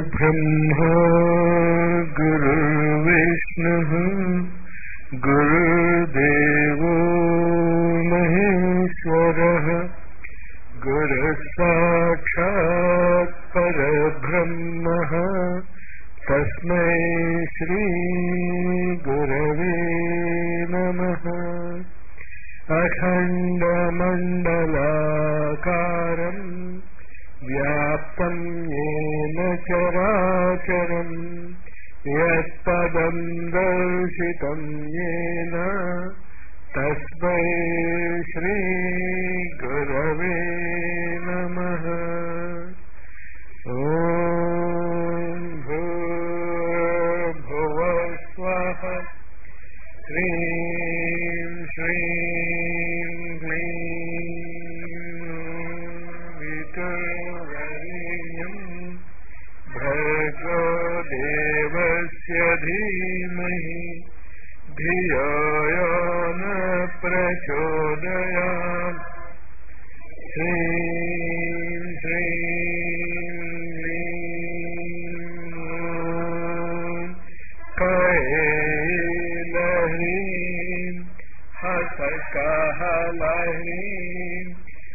गुरुर्ब्रह्मा गुरुर्विष्णुः गुरुर्देवो महेश्वरः गुरुः साक्षात् परब्रह्मः तस्मै श्रीगुरवे नमः अखण्डमण्डलाकारम् व्याप्तम् येन चराचरम् यत्पदम् दर्शितम् येन तस्मै श्रीगुरवे नमः ॐ भूर्भुवः स्वः श्रीं श्रीं क्लीं वितुर्वरेण्यम् भर्गो देवस्य धीमहि धियो यो न प्रचोदयात् श्रीं श्रीं क्लीं कैलह्रीं हसकहलह्रीं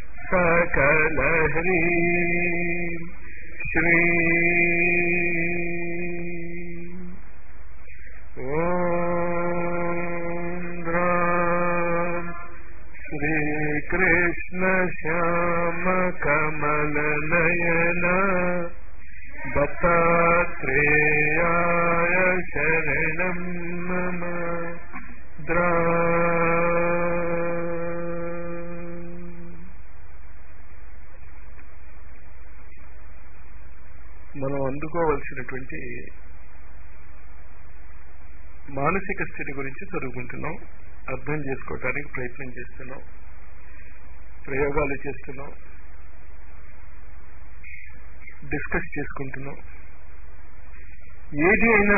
सकलह्रीं श्री ॐ श्रीकृष्णश्यामकमलनयन दत्तात्रेयाय शरणं मम द्रा మనం అందుకోవలసినటువంటి మానసిక స్థితి గురించి చదువుకుంటున్నాం అర్థం చేసుకోవటానికి ప్రయత్నం చేస్తున్నాం ప్రయోగాలు చేస్తున్నాం డిస్కస్ చేసుకుంటున్నాం ఏది అయినా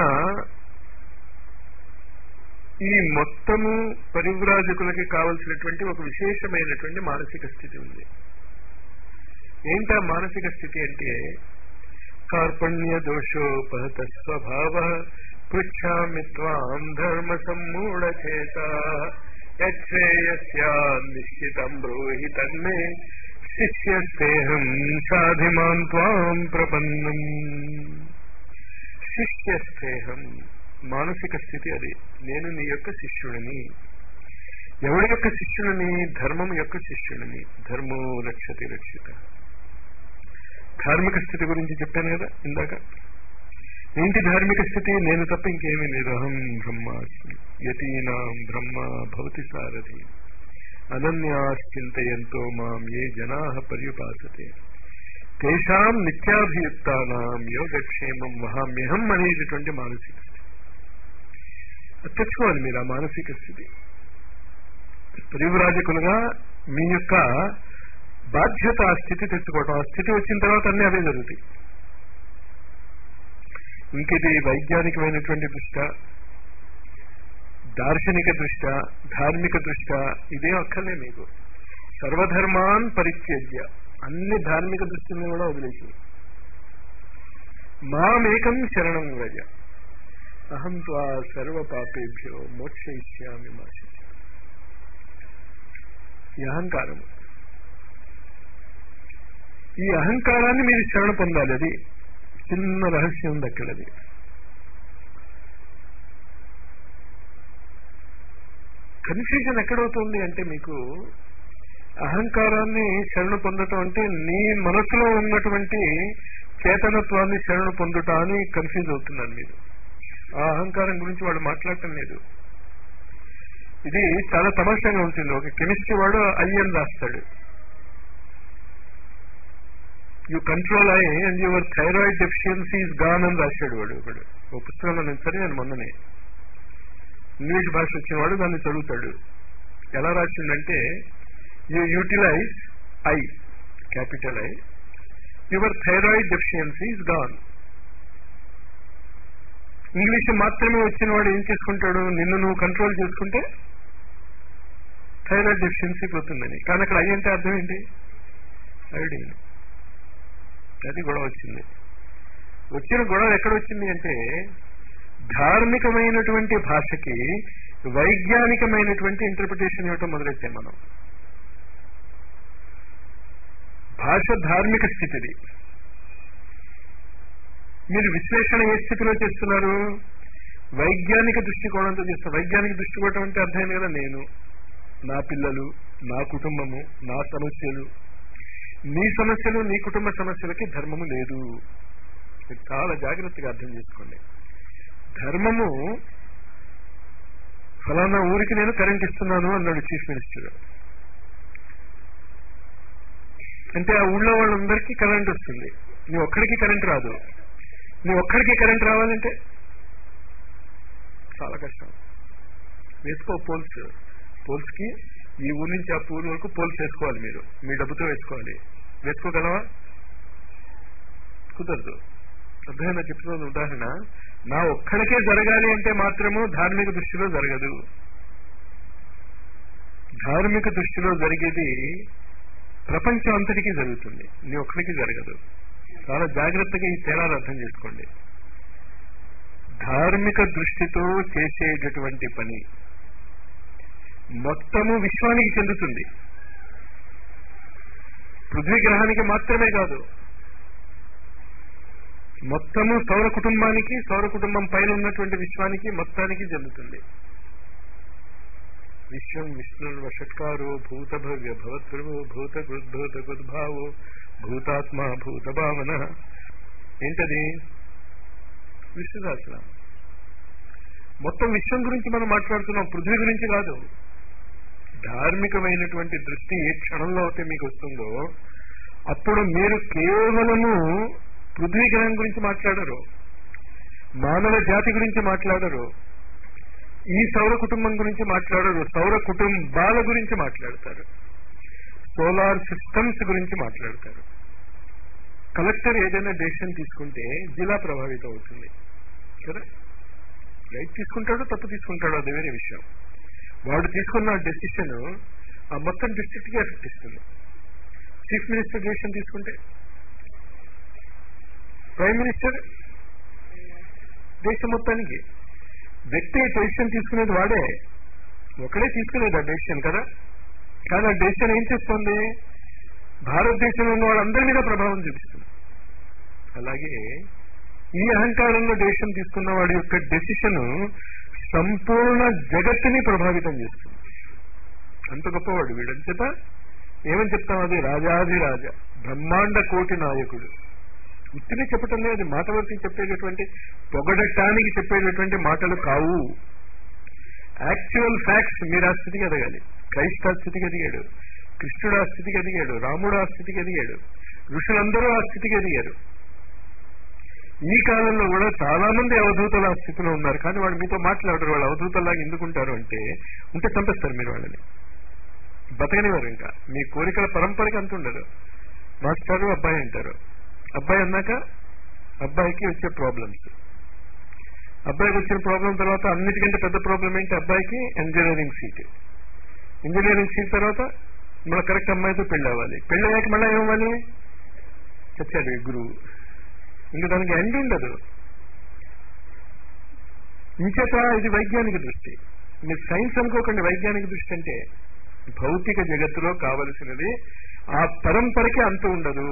ఈ మొత్తము పరివ్రాజకులకి కావలసినటువంటి ఒక విశేషమైనటువంటి మానసిక స్థితి ఉంది ఏంటా మానసిక స్థితి అంటే కార్పణ్య దోషోపహత స్వభావ పృచ్ఛామి త్వాం ధర్మ సమ్మూఢచేత యశ్రేయస్యా నిశ్చితం బ్రూహి తన్మే శిష్యస్తేహం సాధిమాన్ త్వాం ప్రపన్నం శిష్యస్తేహం మానసిక స్థితి అది నేను నీ యొక్క శిష్యుడిని ఎవడి యొక్క శిష్యుడిని ధర్మం యొక్క శిష్యుడిని ధర్మో రక్షతి రక్షిత ధార్మిక స్థితి గురించి చెప్పాను కదా ఇందాక ఏంటి ధార్మిక స్థితి నేను తప్ప ఇంకేమీ లేదు అహం బ్రహ్మాస్మి యతీనాం బ్రహ్మ భవతి సారథి అనన్యాశ్చింతయంతో మాం ఏ జనా పర్యుపాసతే తేషాం నిత్యాభియుక్తానాం యోగక్షేమం వహామ్యహం అనేటటువంటి మానసిక స్థితి అది తెచ్చుకోవాలి మీరు ఆ మానసిక స్థితి పరివ్రాజకులుగా మీ యొక్క బాధ్యత ఆ స్థితి తెచ్చుకోవటం ఆ స్థితి వచ్చిన తర్వాత అన్నీ అవే జరుగుతాయి ఇంకది వైజ్ఞానికమైనటువంటి దృష్ట్యా దార్శనిక దృష్ట్యా ధార్మిక దృష్ట్యా ఇదేం అక్కర్లే మీకు సర్వధర్మాన్ పరిత్యజ్య అన్ని ధార్మిక దృష్టిని కూడా వదిలేసి మామేకం శరణం వ్రజ అహం త్వా సర్వ పాపేభ్యో మోక్షయిష్యామి మాష ఈ అహంకారం ఈ అహంకారాన్ని మీరు శరణ పొందాలి అది చిన్న రహస్యం ఉంది అక్కడ అది కన్ఫ్యూజన్ ఎక్కడవుతుంది అంటే మీకు అహంకారాన్ని శరణ పొందటం అంటే నీ మనసులో ఉన్నటువంటి చేతనత్వాన్ని శరణ పొందుట అని కన్ఫ్యూజ్ అవుతున్నారు మీరు ఆ అహంకారం గురించి వాడు మాట్లాడటం లేదు ఇది చాలా తమాషాగా ఉంటుంది ఒక కెమిస్ట్రీ వాడు అయ్యని రాస్తాడు you control I and your thyroid deficiency is gone అని రాశాడు వాడు ఒకడు ఒక పుస్తకంలో నేను చదివాను మొన్ననే ఇంగ్లీష్ భాష వచ్చిన వాడు దాన్ని చదువుతాడు ఎలా రాసిందంటే you utilise I capital I your thyroid deficiency is gone English మాత్రమే వచ్చిన వాడు ఏం చేసుకుంటాడు నిన్ను నువ్వు కంట్రోల్ చేసుకుంటే థైరాయిడ్ డెఫిషియన్సీ పోతుందని కానీ అక్కడ ఐ అంటే అర్థం ఏంటి ఐడిన్ అది గొడవ వచ్చింది వచ్చిన గొడవ ఎక్కడ వచ్చింది అంటే ధార్మికమైనటువంటి భాషకి వైజ్ఞానికమైనటువంటి ఇంటర్ప్రిటేషన్ ఇవ్వటం మొదలెట్టాం మనం భాష ధార్మిక స్థితిది మీరు విశ్లేషణ ఏ స్థితిలో చేస్తున్నారు వైజ్ఞానిక దృష్టికోణంతో చేస్తారు వైజ్ఞానిక దృష్టికోణం అంటే అర్థమైంది కదా నేను నా పిల్లలు నా కుటుంబము నా సమస్యలు నీ సమస్యలు నీ కుటుంబ సమస్యలకి ధర్మము లేదు ఇది చాలా జాగ్రత్తగా అర్థం చేసుకోండి ధర్మము ఫలానా ఊరికి నేను కరెంట్ ఇస్తున్నాను అన్నాడు చీఫ్ మినిస్టర్ అంటే ఆ ఊళ్ళో వాళ్ళందరికీ కరెంట్ వస్తుంది నీ ఒక్కడికి కరెంట్ రాదు నీ ఒక్కడికి కరెంట్ రావాలంటే చాలా కష్టం వేసుకో పోల్స్ పోల్స్ కి ఈ ఊరి నుంచి ఆ పూల్ వరకు పోల్స్ వేసుకోవాలి మీరు మీ డబ్బుతో వేసుకోవాలి వేసుకోగలవా కుదరదు అర్థమైనా చెప్తున్న ఉదాహరణ నా ఒక్కడికే జరగాలి అంటే మాత్రము ధార్మిక దృష్టిలో జరగదు ధార్మిక దృష్టిలో జరిగేది ప్రపంచం అంతటికీ జరుగుతుంది నీ ఒక్కడికి జరగదు చాలా జాగ్రత్తగా ఈ తేడాలు అర్థం చేసుకోండి ధార్మిక దృష్టితో చేసేటటువంటి పని మొత్తము విశ్వానికి చెందుతుంది పృథ్వీ గ్రహానికి మాత్రమే కాదు మొత్తము సౌర కుటుంబానికి సౌర కుటుంబం పైన ఉన్నటువంటి విశ్వానికి మొత్తానికి చెందుతుంది విశ్వం విష్ణు షట్కారో భూత భవ్య భవత్ప్రభు భూత కృద్భూత కృద్భావో భూతాత్మ భూత భావన ఏంటది విష్ణు సహస్రం మొత్తం విశ్వం గురించి మనం మాట్లాడుతున్నాం పృథ్వీ గురించి కాదు ధార్మికమైనటువంటి దృష్టి ఏ క్షణంలో అయితే మీకు వస్తుందో అప్పుడు మీరు కేవలము పృథ్వీ గ్రహం గురించి మాట్లాడరు మానవ జాతి గురించి మాట్లాడరు ఈ సౌర కుటుంబం గురించి మాట్లాడరు సౌర కుటుంబాల గురించి మాట్లాడతారు సోలార్ సిస్టమ్స్ గురించి మాట్లాడతారు కలెక్టర్ ఏదైనా డెసిషన్ తీసుకుంటే జిల్లా ప్రభావితం అవుతుంది కదా రైట్ తీసుకుంటాడో తప్పు తీసుకుంటాడో అది వేరే విషయం వాడు తీసుకున్న డెసిషన్ ఆ మొత్తం డిస్ట్రిక్ట్ కి ఎఫెక్ట్ ఇస్తుంది చీఫ్ మినిస్టర్ డెసిషన్ తీసుకుంటే ప్రైమ్ మినిస్టర్ దేశం మొత్తానికి వ్యక్తి డెసిషన్ తీసుకునేది వాడే ఒకడే తీసుకునేది ఆ డెసిషన్ కదా కానీ ఆ డెసిషన్ ఏం చేస్తుంది భారతదేశంలో ఉన్న వాళ్ళందరి మీద ప్రభావం చూపిస్తుంది అలాగే ఈ అహంకారంలో డెసిషన్ తీసుకున్న వాడి యొక్క డెసిషన్ సంపూర్ణ జగత్తుని ప్రభావితం చేస్తుంది అంత గొప్పవాడు వీడంచేత ఏమని చెప్తాం అది రాజాది రాజా బ్రహ్మాండ కోటి నాయకుడు ఉత్తిని చెప్పటం లేదు మాట వరకు చెప్పేటటువంటి పొగడటానికి చెప్పేటటువంటి మాటలు కావు యాక్చువల్ ఫ్యాక్ట్స్ మీరు ఆ స్థితికి ఎదగాలి క్రైస్ట్ ఆ స్థితికి ఎదిగాడు కృష్ణుడు ఆ స్థితికి ఎదిగాడు రాముడు ఆ స్థితికి ఎదిగాడు ఋషులందరూ ఆ స్థితికి ఎదిగారు ఈ కాలంలో కూడా చాలా మంది అవధూతలు ఆ స్థితిలో ఉన్నారు కానీ వాళ్ళు మీతో మాట్లాడరు వాళ్ళు అవధూతలాగా ఎందుకుంటారు అంటే ఉంటే చంపేస్తారు మీరు వాళ్ళని బతకనివారు ఇంకా మీ కోరికల పరంపరకి అంత ఉండదు మాస్టారు అబ్బాయి అంటారు అబ్బాయి అన్నాక అబ్బాయికి వచ్చే ప్రాబ్లమ్స్ అబ్బాయికి వచ్చిన ప్రాబ్లం తర్వాత అన్నిటికంటే పెద్ద ప్రాబ్లం ఏంటి అబ్బాయికి ఇంజనీరింగ్ సీట్ ఇంజనీరింగ్ సీట్ తర్వాత మన కరెక్ట్ అమ్మాయితో పెళ్లి అవ్వాలి పెళ్లి అయ్యాక మళ్ళీ ఏమవ్వాలి చచ్చాడు గురువు ఇంకా దానికి ఎండ్ ఉండదు ఇంచేత ఇది వైజ్ఞానిక దృష్టి మీరు సైన్స్ అనుకోకండి వైజ్ఞానిక దృష్టి అంటే భౌతిక జగత్తులో కావలసినది ఆ పరంపరకి అంత ఉండదు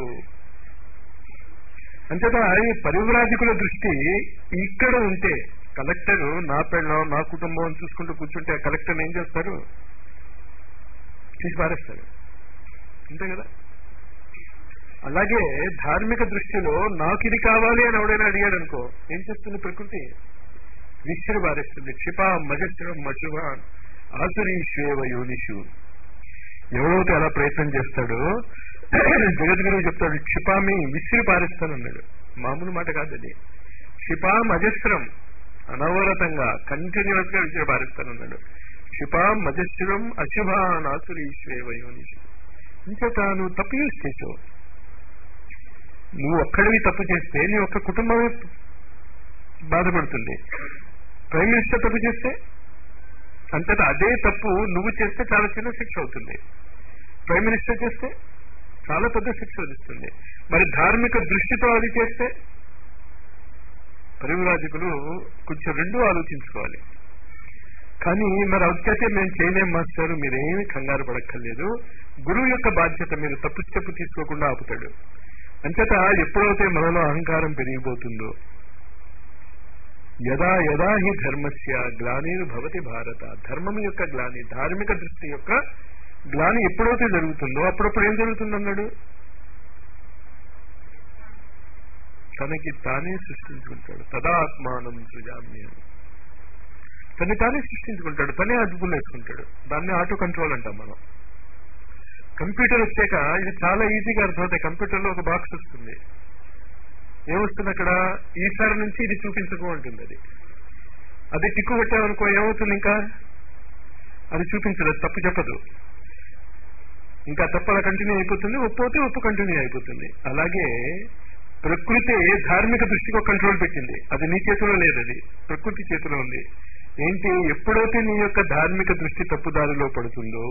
అంతేత ఈ పరివ్రాజకుల దృష్టి ఇక్కడ ఉంటే కలెక్టర్ నా పెళ్ళం నా కుటుంబం అని చూసుకుంటూ కూర్చుంటే ఆ కలెక్టర్ ఏం చేస్తారు తీసి పారేస్తారు అంతే కదా అలాగే ధార్మిక దృష్టిలో నాకు ఇది కావాలి అని ఎవడైనా అడిగాడు అనుకో ఏం చేస్తుంది ప్రకృతి విశ్రు పారేస్తుంది క్షిపా మజస్రం మశుభాన్ ఆసురీశ్వేవ యోనిషు ఎవడైతే అలా ప్రయత్నం చేస్తాడో జగద్గురువు చెప్తాడు క్షిపామి విసిరి పారేస్తానన్నాడు మామూలు మాట కాదు అది క్షిపాం అజస్రం అనవరతంగా కంటిన్యూస్ గా విసిరి పారేస్తానన్నాడు క్షిపాం అజస్రం అశుభాన్ ఆసురీశ్వేవ యోనిషు ఇంచేత నువ్వు తప్పు యూజ్ చేసావు నువ్వు ఒక్కడివి తప్పు చేస్తే నీ ఒక్క కుటుంబమే బాధపడుతుంది ప్రైమ్ మినిస్టర్ తప్పు చేస్తే అంతటా అదే తప్పు నువ్వు చేస్తే చాలా చిన్న శిక్ష అవుతుంది ప్రైమ్ మినిస్టర్ చేస్తే చాలా పెద్ద శిక్ష వదిస్తుంది మరి ధార్మిక దృష్టితో అది చేస్తే పరివిరాజకులు కొంచెం రెండు ఆలోచించుకోవాలి కానీ మరి అవుతే మేము చేయలేం మాస్టారు మీరేమి కంగారు పడక్కర్లేదు గురువు యొక్క బాధ్యత మీరు తప్పు స్టెప్ తీసుకోకుండా ఆపుతాడు అంచేత ఎప్పుడైతే మనలో అహంకారం పెరిగిపోతుందో యదా యదా హి ధర్మస్య గ్లానిర్ భవతి భారత ధర్మం యొక్క గ్లాని ధార్మిక దృష్టి యొక్క గ్లాని ఎప్పుడైతే జరుగుతుందో అప్పుడప్పుడు ఏం జరుగుతుందన్నాడు తనకి తానే సృష్టించుకుంటాడు తదాత్మానం సృజామ్యం తన్ని తానే సృష్టించుకుంటాడు తనే అదుపులు వేసుకుంటాడు దాన్ని ఆటో కంట్రోల్ అంటాం మనం కంప్యూటర్ వచ్చాక ఇది చాలా ఈజీగా అర్థమవుతాయి కంప్యూటర్లో ఒక బాక్స్ వస్తుంది ఏమొస్తుంది అక్కడ ఈసారి నుంచి ఇది చూపించకు అంటుంది అది అది టిక్కు పెట్టామనుకో ఏమవుతుంది ఇంకా అది చూపించదు అది తప్పు చెప్పదు ఇంకా తప్పు అలా కంటిన్యూ అయిపోతుంది ఒప్పు అయితే ఒప్పు కంటిన్యూ అయిపోతుంది అలాగే ప్రకృతి ధార్మిక దృష్టికి ఒక కంట్రోల్ పెట్టింది అది నీ చేతిలో లేదు అది ప్రకృతి చేతిలో ఉంది ఏంటి ఎప్పుడైతే నీ యొక్క ధార్మిక దృష్టి తప్పుదారిలో పడుతుందో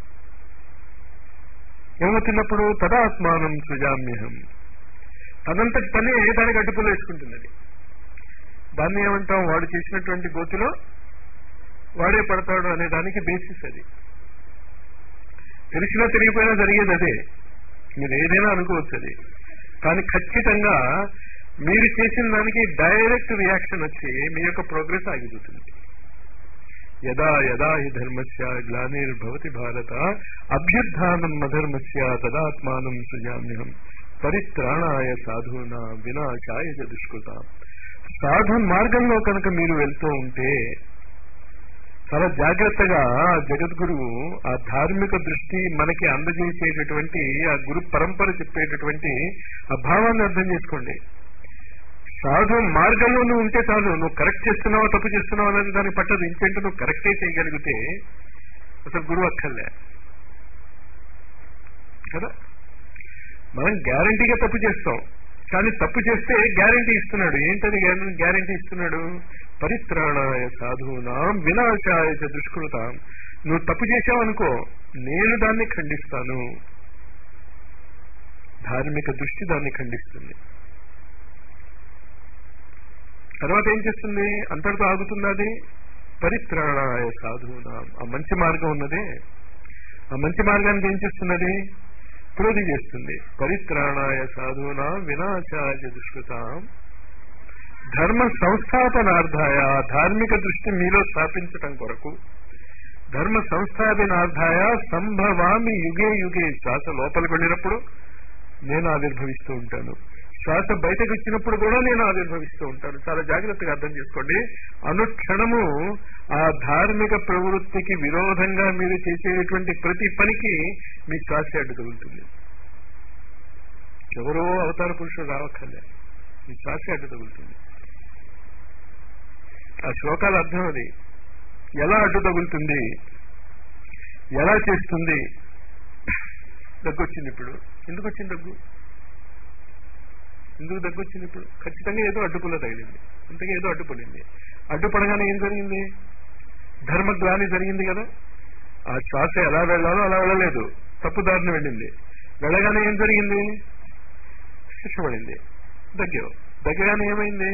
ఏమవుతున్నప్పుడు తదాత్మానం సృజామ్యహం తనంతటి తనే దానికి అడ్డుపులు వేసుకుంటుంది అది దాన్ని ఏమంటాం వాడు చేసినటువంటి గోతిలో వాడే పడతాడు అనే దానికి బేసిస్ అది తెలిసినా తెలియపోయినా జరిగేది అదే మీరు ఏదైనా అనుకోవచ్చు అది కానీ ఖచ్చితంగా మీరు చేసిన దానికి డైరెక్ట్ రియాక్షన్ వచ్చి మీ యొక్క ప్రోగ్రెస్ ఆగిపోతుంది యదా యదా హి ధర్మస్య గ్లానిర్భవతి భారత అభ్యుత్నం అధర్మస్య తదాత్మానం సృజామ్యహం పరిత్రాణాయ సాధునా వినాశాయ చ దుష్కృత సాధు మార్గంలో కనుక మీరు వెళ్తూ ఉంటే చాలా జాగ్రత్తగా జగద్గురువు ఆ ధార్మిక దృష్టి మనకి అందజేసేటటువంటి ఆ గురు పరంపర చెప్పేటటువంటి ఆ భావాన్ని అర్థం చేసుకోండి సాధు మార్గంలో నువ్వు ఉంటే చాలు నువ్వు కరెక్ట్ చేస్తున్నావా తప్పు చేస్తున్నావా అనేది దానికి పట్టదు ఇంకేంటి నువ్వు కరెక్టే చేయగలిగితే అసలు గురువు అక్కర్లే కదా మనం గ్యారంటీగా తప్పు చేస్తాం కానీ తప్పు చేస్తే గ్యారంటీ ఇస్తున్నాడు ఏంటది గ్యారంటీ ఇస్తున్నాడు పరిత్రాణాయ సాధువునాం వినాశాయ చ దుష్కృతాం నువ్వు తప్పు చేశావనుకో నేను దాన్ని ఖండిస్తాను ధార్మిక దృష్టి దాన్ని ఖండిస్తుంది తర్వాత ఏం చేస్తుంది అంతటితో ఆగుతుంది అది పరిత్రాణాయ సాధువునాం ఆ మంచి మార్గం ఉన్నదే ఆ మంచి మార్గానికి ఏం చేస్తున్నది ప్రోధి చేస్తుంది పరిత్రాణాయ సాధునా వినాశాయ దుష్కృతాం ధర్మ సంస్థాపనార్థాయ ధార్మిక దృష్టి మీలో స్థాపించటం కొరకు ధర్మ సంస్థాపనార్థాయ సంభవామి యుగే యుగే శ్వాస లోపలికి వెళ్ళినప్పుడు నేను ఆవిర్భవిస్తూ ఉంటాను శ్వాస బయటకు వచ్చినప్పుడు కూడా నేను ఆవిర్భవిస్తూ ఉంటాను చాలా జాగ్రత్తగా అర్థం చేసుకోండి అనుక్షణము ఆ ధార్మిక ప్రవృత్తికి విరోధంగా మీరు చేసేటువంటి ప్రతి పనికి మీ శ్వాస అడ్డు తగులుతుంది ఎవరో అవతార పురుషుడు రావక్కర్లే మీ శ్వాస అడ్డు తగులుతుంది ఆ శ్లోకాల అర్థం అది ఎలా అడ్డు తగులుతుంది ఎలా చేస్తుంది దగ్గు వచ్చింది ఇప్పుడు ఎందుకు వచ్చింది దగ్గు ఎందుకు దగ్గు వచ్చింది ఇప్పుడు ఖచ్చితంగా ఏదో అడ్డుపుల్ల తగిలింది ఇంతగా ఏదో అడ్డుపడింది అడ్డుపడగానే ఏం జరిగింది ధర్మగ్లాని జరిగింది కదా ఆ శ్వాస ఎలా వెళ్ళాలో అలా వెళ్ళలేదు తప్పుదారిని వెళ్ళింది వెళ్ళగానే ఏం జరిగింది శిక్ష పడింది దగ్గర దగ్గరగానే ఏమైంది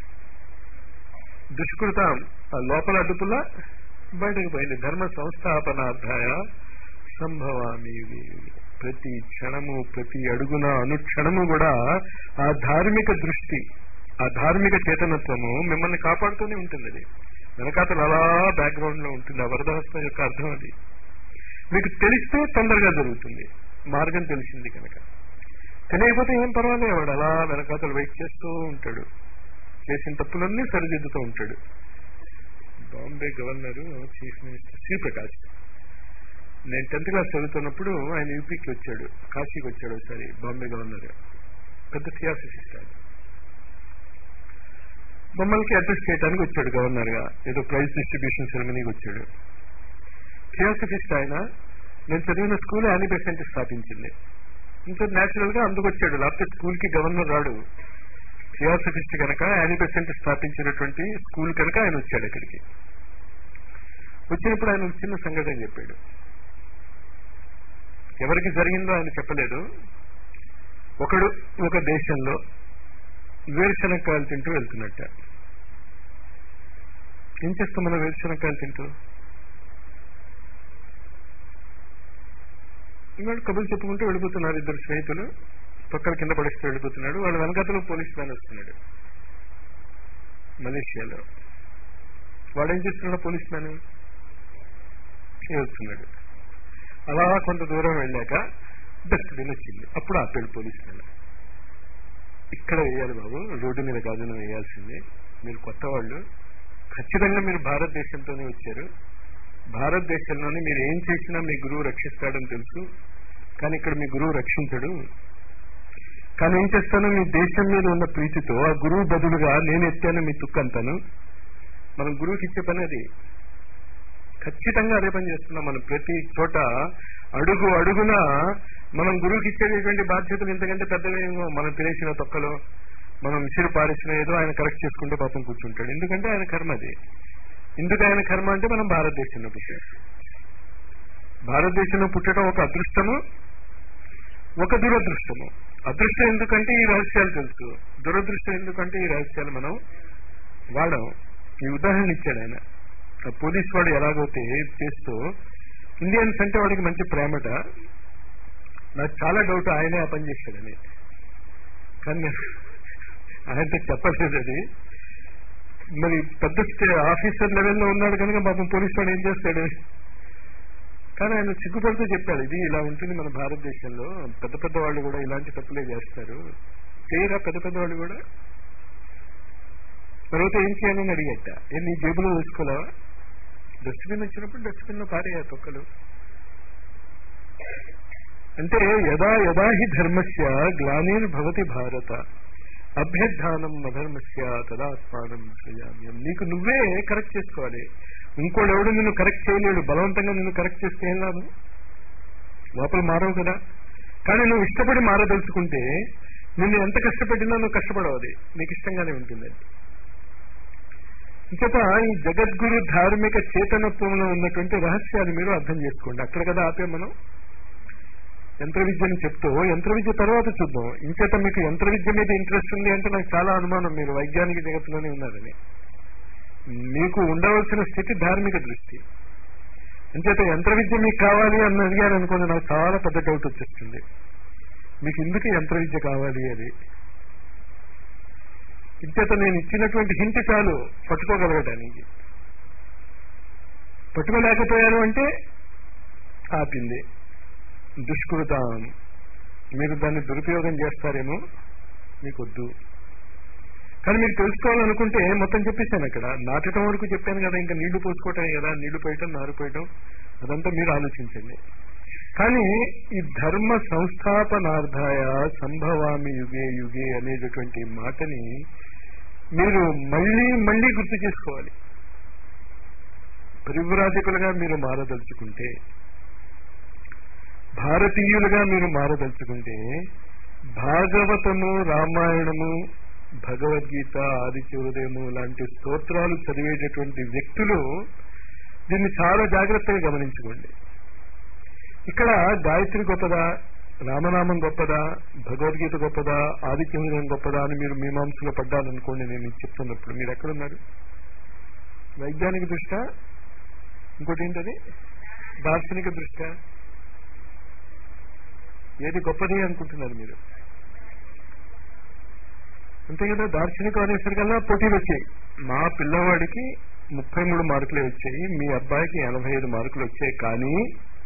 దుష్కృతం ఆ లోపల అడ్డుపుల్ల బయటకు పోయింది ధర్మ సంస్థాపనార్థాయ సంభవామి యుగే యుగే. ప్రతి క్షణము ప్రతి అడుగున అనుక్షణము కూడా ఆ ధార్మిక దృష్టి ఆ ధార్మిక చేతనత్వము మిమ్మల్ని కాపాడుతూనే ఉంటుంది అది వెనకాతలు అలా బ్యాక్గ్రౌండ్ లో ఉంటుంది ఆ వరదహస్తం యొక్క అర్థం అది మీకు తెలిస్తే తొందరగా జరుగుతుంది మార్గం తెలిసింది కనుక తెలియకపోతే ఏం పర్వాలేదు వాడు అలా వెనకాతలు వెయిట్ చేస్తూ ఉంటాడు చేసిన తప్పులన్నీ సరిదిద్దుతూ ఉంటాడు Bombay governor chief minister Sri Prakash నేను టెన్త్ క్లాస్ చదువుతున్నప్పుడు ఆయన యూపీకి వచ్చాడు కాశీకి వచ్చాడు ఒకసారి బాంబే గవర్నర్ పెద్ద థియాసిస్ట్ ఆయన మమ్మల్ని అడ్రస్ చేయడానికి వచ్చాడు గవర్నర్ గా ఏదో ప్రైజ్ డిస్ట్రిబ్యూషన్ సెరమనీకి వచ్చాడు థియాసఫిస్ట్ ఆయన నేను చదివిన స్కూల్ యానీ బెసెంట్ స్థాపించింది ఇంకా న్యాచురల్ గా అందుకు వచ్చాడు లేకపోతే స్కూల్ కి గవర్నర్ రాడు థియాసఫిస్ట్ కనుక యానీ బెసెంట్ స్థాపించినటువంటి స్కూల్ కనుక ఆయన వచ్చాడు ఇక్కడికి వచ్చినప్పుడు ఆయన ఒక చిన్న సంఘటన చెప్పాడు ఎవరికి జరిగిందో ఆయన చెప్పలేదు ఒకడు ఒక దేశంలో వేరుశనక్కాయలు తింటూ వెళ్తున్నట్ట ఏం చేస్తాం మనం వేరుశనక్కాయలు తింటూ ఇవాడు కబుర్లు చెప్పుకుంటూ వెళ్ళిపోతున్నారు ఇద్దరు స్నేహితులు పక్కన కింద పడేస్తూ వెళ్ళిపోతున్నాడు వాళ్ళ వెనకాతలో పోలీస్ మ్యాన్ వస్తున్నాడు మలేషియాలో వాడేం చేస్తున్నాడు పోలీస్ మ్యాన్ చేస్తున్నాడు అలా కొంత దూరం వెళ్ళాక డస్ట్బిన్ వచ్చింది అప్పుడు ఆపాడు పోలీస్ మ్యాన్ ఇక్కడ వేయాలి బాబు రోడ్డు మీద కాదు నువ్వు వేయాల్సింది మీరు కొత్త వాళ్ళు ఖచ్చితంగా మీరు భారతదేశంతోనే వచ్చారు భారతదేశంలోనే మీరు ఏం చేసినా మీ గురువు రక్షిస్తాడని తెలుసు కానీ ఇక్కడ మీ గురువు రక్షించడు కానీ ఏం చేస్తాను మీ దేశం మీద ఉన్న ప్రీతితో ఆ గురువు బదులుగా నేను ఎత్తాను మీ తుక్కంతాను మనం గురువుకి ఇచ్చే పని అది ఖచ్చితంగా అదే పని చేస్తున్నాం మనం ప్రతి చోట అడుగు అడుగున మనం గురువుకి ఇచ్చేటటువంటి బాధ్యతలు ఇంతకంటే పెద్దవేమో మనం తినేసిన తొక్కలో మనం విసిరి పారేసిన ఏదో ఆయన కరెక్ట్ చేసుకుంటూ పాపం కూర్చుంటాడు ఎందుకంటే ఆయన కర్మ అది ఎందుకు ఆయన కర్మ అంటే మనం భారతదేశంలో పుట్టాం భారతదేశంలో పుట్టడం ఒక అదృష్టము ఒక దురదృష్టము అదృష్టం ఎందుకంటే ఈ రహస్యాలు తెలుసు దురదృష్టం ఎందుకంటే ఈ రహస్యాలు మనం వాడం ఈ ఉదాహరణ ఇచ్చాడు ఆయన ఆ పోలీస్ వాడు ఎలాగైతే చేస్తూ ఇండియన్స్ అంటే వాడికి మంచి ప్రేమట నాకు చాలా డౌట్ ఆయనే ఆ పని చేశాడని కానీ నేను ఆయనతో చెప్పలేదు అది మరి పెద్ద స్టే- ఆఫీసర్ లెవెల్లో ఉన్నాడు కనుక పాపం పోలీస్ వాడు ఏం చేస్తాడు కానీ ఆయన సిగ్గుపడుతూ చెప్పాడు ఇది ఇలా ఉంటుంది మన భారతదేశంలో పెద్ద పెద్ద వాళ్ళు కూడా ఇలాంటి తప్పులే చేస్తారు చేయరా పెద్ద పెద్ద వాళ్ళు కూడా తర్వాత ఏం చేయాలని అడిగట ఏ నీ జేబులో వేసుకోలేవా డస్ట్బిన్ వచ్చినప్పుడు డస్ట్బిన్ లో పారేయ తొక్కలు అంటే యదా యదా హి ధర్మస్య గ్లానిర్భవతి భారత అభ్యర్థానం అధర్మస్య తదాత్మానం శ్రేయామ్యం నీకు నువ్వే కరెక్ట్ చేసుకోవాలి ఇంకోడు ఎవడు నిన్ను కరెక్ట్ చేయలేడు బలవంతంగా నిన్ను కరెక్ట్ చేస్తే ఏం లాభం లోపల మారవు కదా కానీ నువ్వు ఇష్టపడి మారదలుచుకుంటే నిన్ను ఎంత కష్టపెట్టినా నువ్వు కష్టపడవు అది నీకు ఇష్టంగానే ఉంటుంది అది ఇంకట ఈ జగద్గురు ధార్మిక చేతనత్వంలో ఉన్నటువంటి రహస్యాలు మీరు అర్థం చేసుకోండి అక్కడ కదా ఆపే మనం యంత్ర విద్యను చెప్తూ యంత్ర విద్య తర్వాత చూద్దాం ఇంచేత మీకు యంత్ర విద్య మీద ఇంట్రెస్ట్ ఉంది అంటే నాకు చాలా అనుమానం మీరు వైజ్ఞానిక జగత్తులోనే ఉన్నారని మీకు ఉండవలసిన స్థితి ధార్మిక దృష్టి అంచేత యంత్ర విద్య మీకు కావాలి అని అడిగారు అనుకోండి నాకు చాలా పెద్ద డౌట్ వచ్చేస్తుంది మీకు ఎందుకు యంత్ర విద్య కావాలి అది ఇంచేత నేను ఇచ్చినటువంటి హింట్ చాలు పట్టుకోగలగటానికి పట్టుకోలేకపోయాను అంటే ఆపింది దుష్కృతం మీరు దాన్ని దురుపయోగం చేస్తారేమో మీకు వద్దు కానీ మీరు తెలుసుకోవాలనుకుంటే మొత్తం చెప్పేశాను అక్కడ నాటడం వరకు చెప్పాను కదా ఇంకా నీళ్లు పోసుకోవటమే కదా నీళ్లు పోయటం నారు పోయటం అదంతా మీరు ఆలోచించండి కానీ ఈ ధర్మ సంస్థాపనార్థాయ సంభవామి యుగే యుగే అనేటటువంటి మాటని మీరు మళ్ళీ మళ్ళీ గుర్తు చేసుకోవాలి పరివ్రాజకులుగా మీరు మారదలుచుకుంటే భారతీయులుగా మీరు మారదలుచుకుంటే భాగవతము రామాయణము భగవద్గీత ఆదిత్యోదయము లాంటి స్తోత్రాలు చదివేటటువంటి వ్యక్తులు దీన్ని చాలా జాగ్రత్తగా గమనించుకోండి ఇక్కడ గాయత్రి గొప్పదా రామనామం గొప్పదా భగవద్గీత గొప్పదా ఆదిత్యోదయం గొప్పదా అని మీరు మీమాంసలో పడ్డాలనుకోండి నేను ఇది చెప్తున్నప్పుడు మీరు ఎక్కడున్నారు వైజ్ఞానిక దృష్ట్యా ఇంకోటి ఏంటది దార్శనిక దృష్ట్యా ఏది గొప్పది అనుకుంటున్నారు మీరు అంతే కదా దార్శనికం అనేసరికల్లా పోటీలు వచ్చాయి మా పిల్లవాడికి ముప్పై మూడు మార్కులే వచ్చాయి మీ అబ్బాయికి ఎనభై ఐదు మార్కులు వచ్చాయి కానీ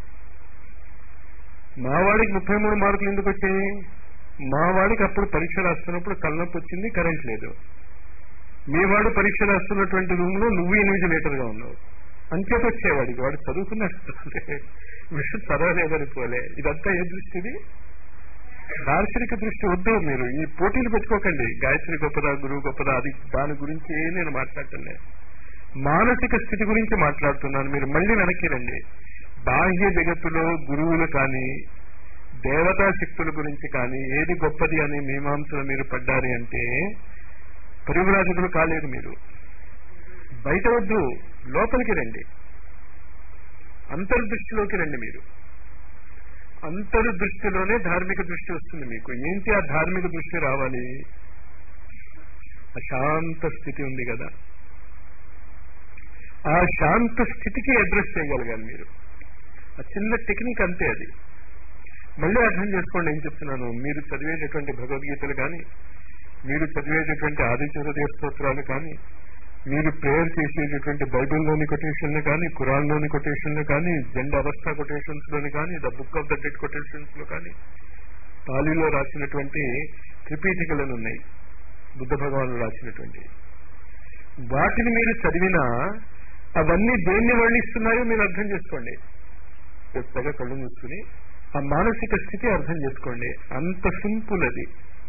మా వాడికి ముప్పై మూడు మార్కులు ఎందుకు వచ్చాయి మా వాడికి అప్పుడు పరీక్ష రాస్తున్నప్పుడు తలనొప్పి వచ్చింది కరెంట్ లేదు మీ వాడు పరీక్ష రాస్తున్నటువంటి రూమ్ లో నువ్వు ఇన్విజిలేటర్ గా ఉన్నావు అంచేత వచ్చేవాడికి వాడు చదువుకున్నాడు విషయం చదవలేదని పోలే ఇదంతా ఏ దృష్టిది దార్శనిక దృష్టి వద్దు మీరు ఈ పోటీలు పెట్టుకోకండి గాయత్రి గొప్పదా గురువు గొప్పదా అది దాని గురించి నేను మాట్లాడటం లేదు మానసిక స్థితి గురించి మాట్లాడుతున్నాను మీరు మళ్ళీ వెనక్కి రండి బాహ్య జగత్తులో గురువులు కానీ దేవతా శక్తుల గురించి కానీ ఏది గొప్పది అని మీమాంసలు మీరు పడ్డారు అంటే పరివ్రాజకులు కాలేదు మీరు బయట వద్దు లోపలికి రండి అంతర్దృష్టిలోకి రండి మీరు అంతర్దృష్టిలోనే ధార్మిక దృష్టి వస్తుంది మీకు ఏంటి ఆ ధార్మిక దృష్టి రావాలి అశాంత స్థితి ఉంది కదా ఆ శాంత స్థితికి అడ్రస్ చేయగలగాలి మీరు ఆ చిన్న టెక్నిక్ అంతే అది మళ్ళీ అర్థం చేసుకోండి ఏం చెప్తున్నాను మీరు చదివేటటువంటి భగవద్గీతలు కానీ మీరు చదివేటటువంటి ఆదిత్య స్తోత్రాలు కానీ మీరు ప్రేయర్ చేసేటటువంటి బైబిల్లోని కొటేషన్లు కానీ ఖురాన్లోని కొటేషన్లు కానీ జెండ అవస్థ కొటేషన్స్ లోని కానీ the book of the dead quotations లో కానీ పాలీలో రాసినటువంటి త్రిపీఠికలను ఉన్నాయి బుద్ధ భగవాను రాసినటువంటి వాటిని మీరు చదివినా అవన్నీ దేన్ని వర్ణిస్తున్నాయో మీరు అర్థం చేసుకోండి కొత్తగా కళ్ళు మూసుకుని ఆ మానసిక స్థితి అర్థం చేసుకోండి అంత సింపుల్ అది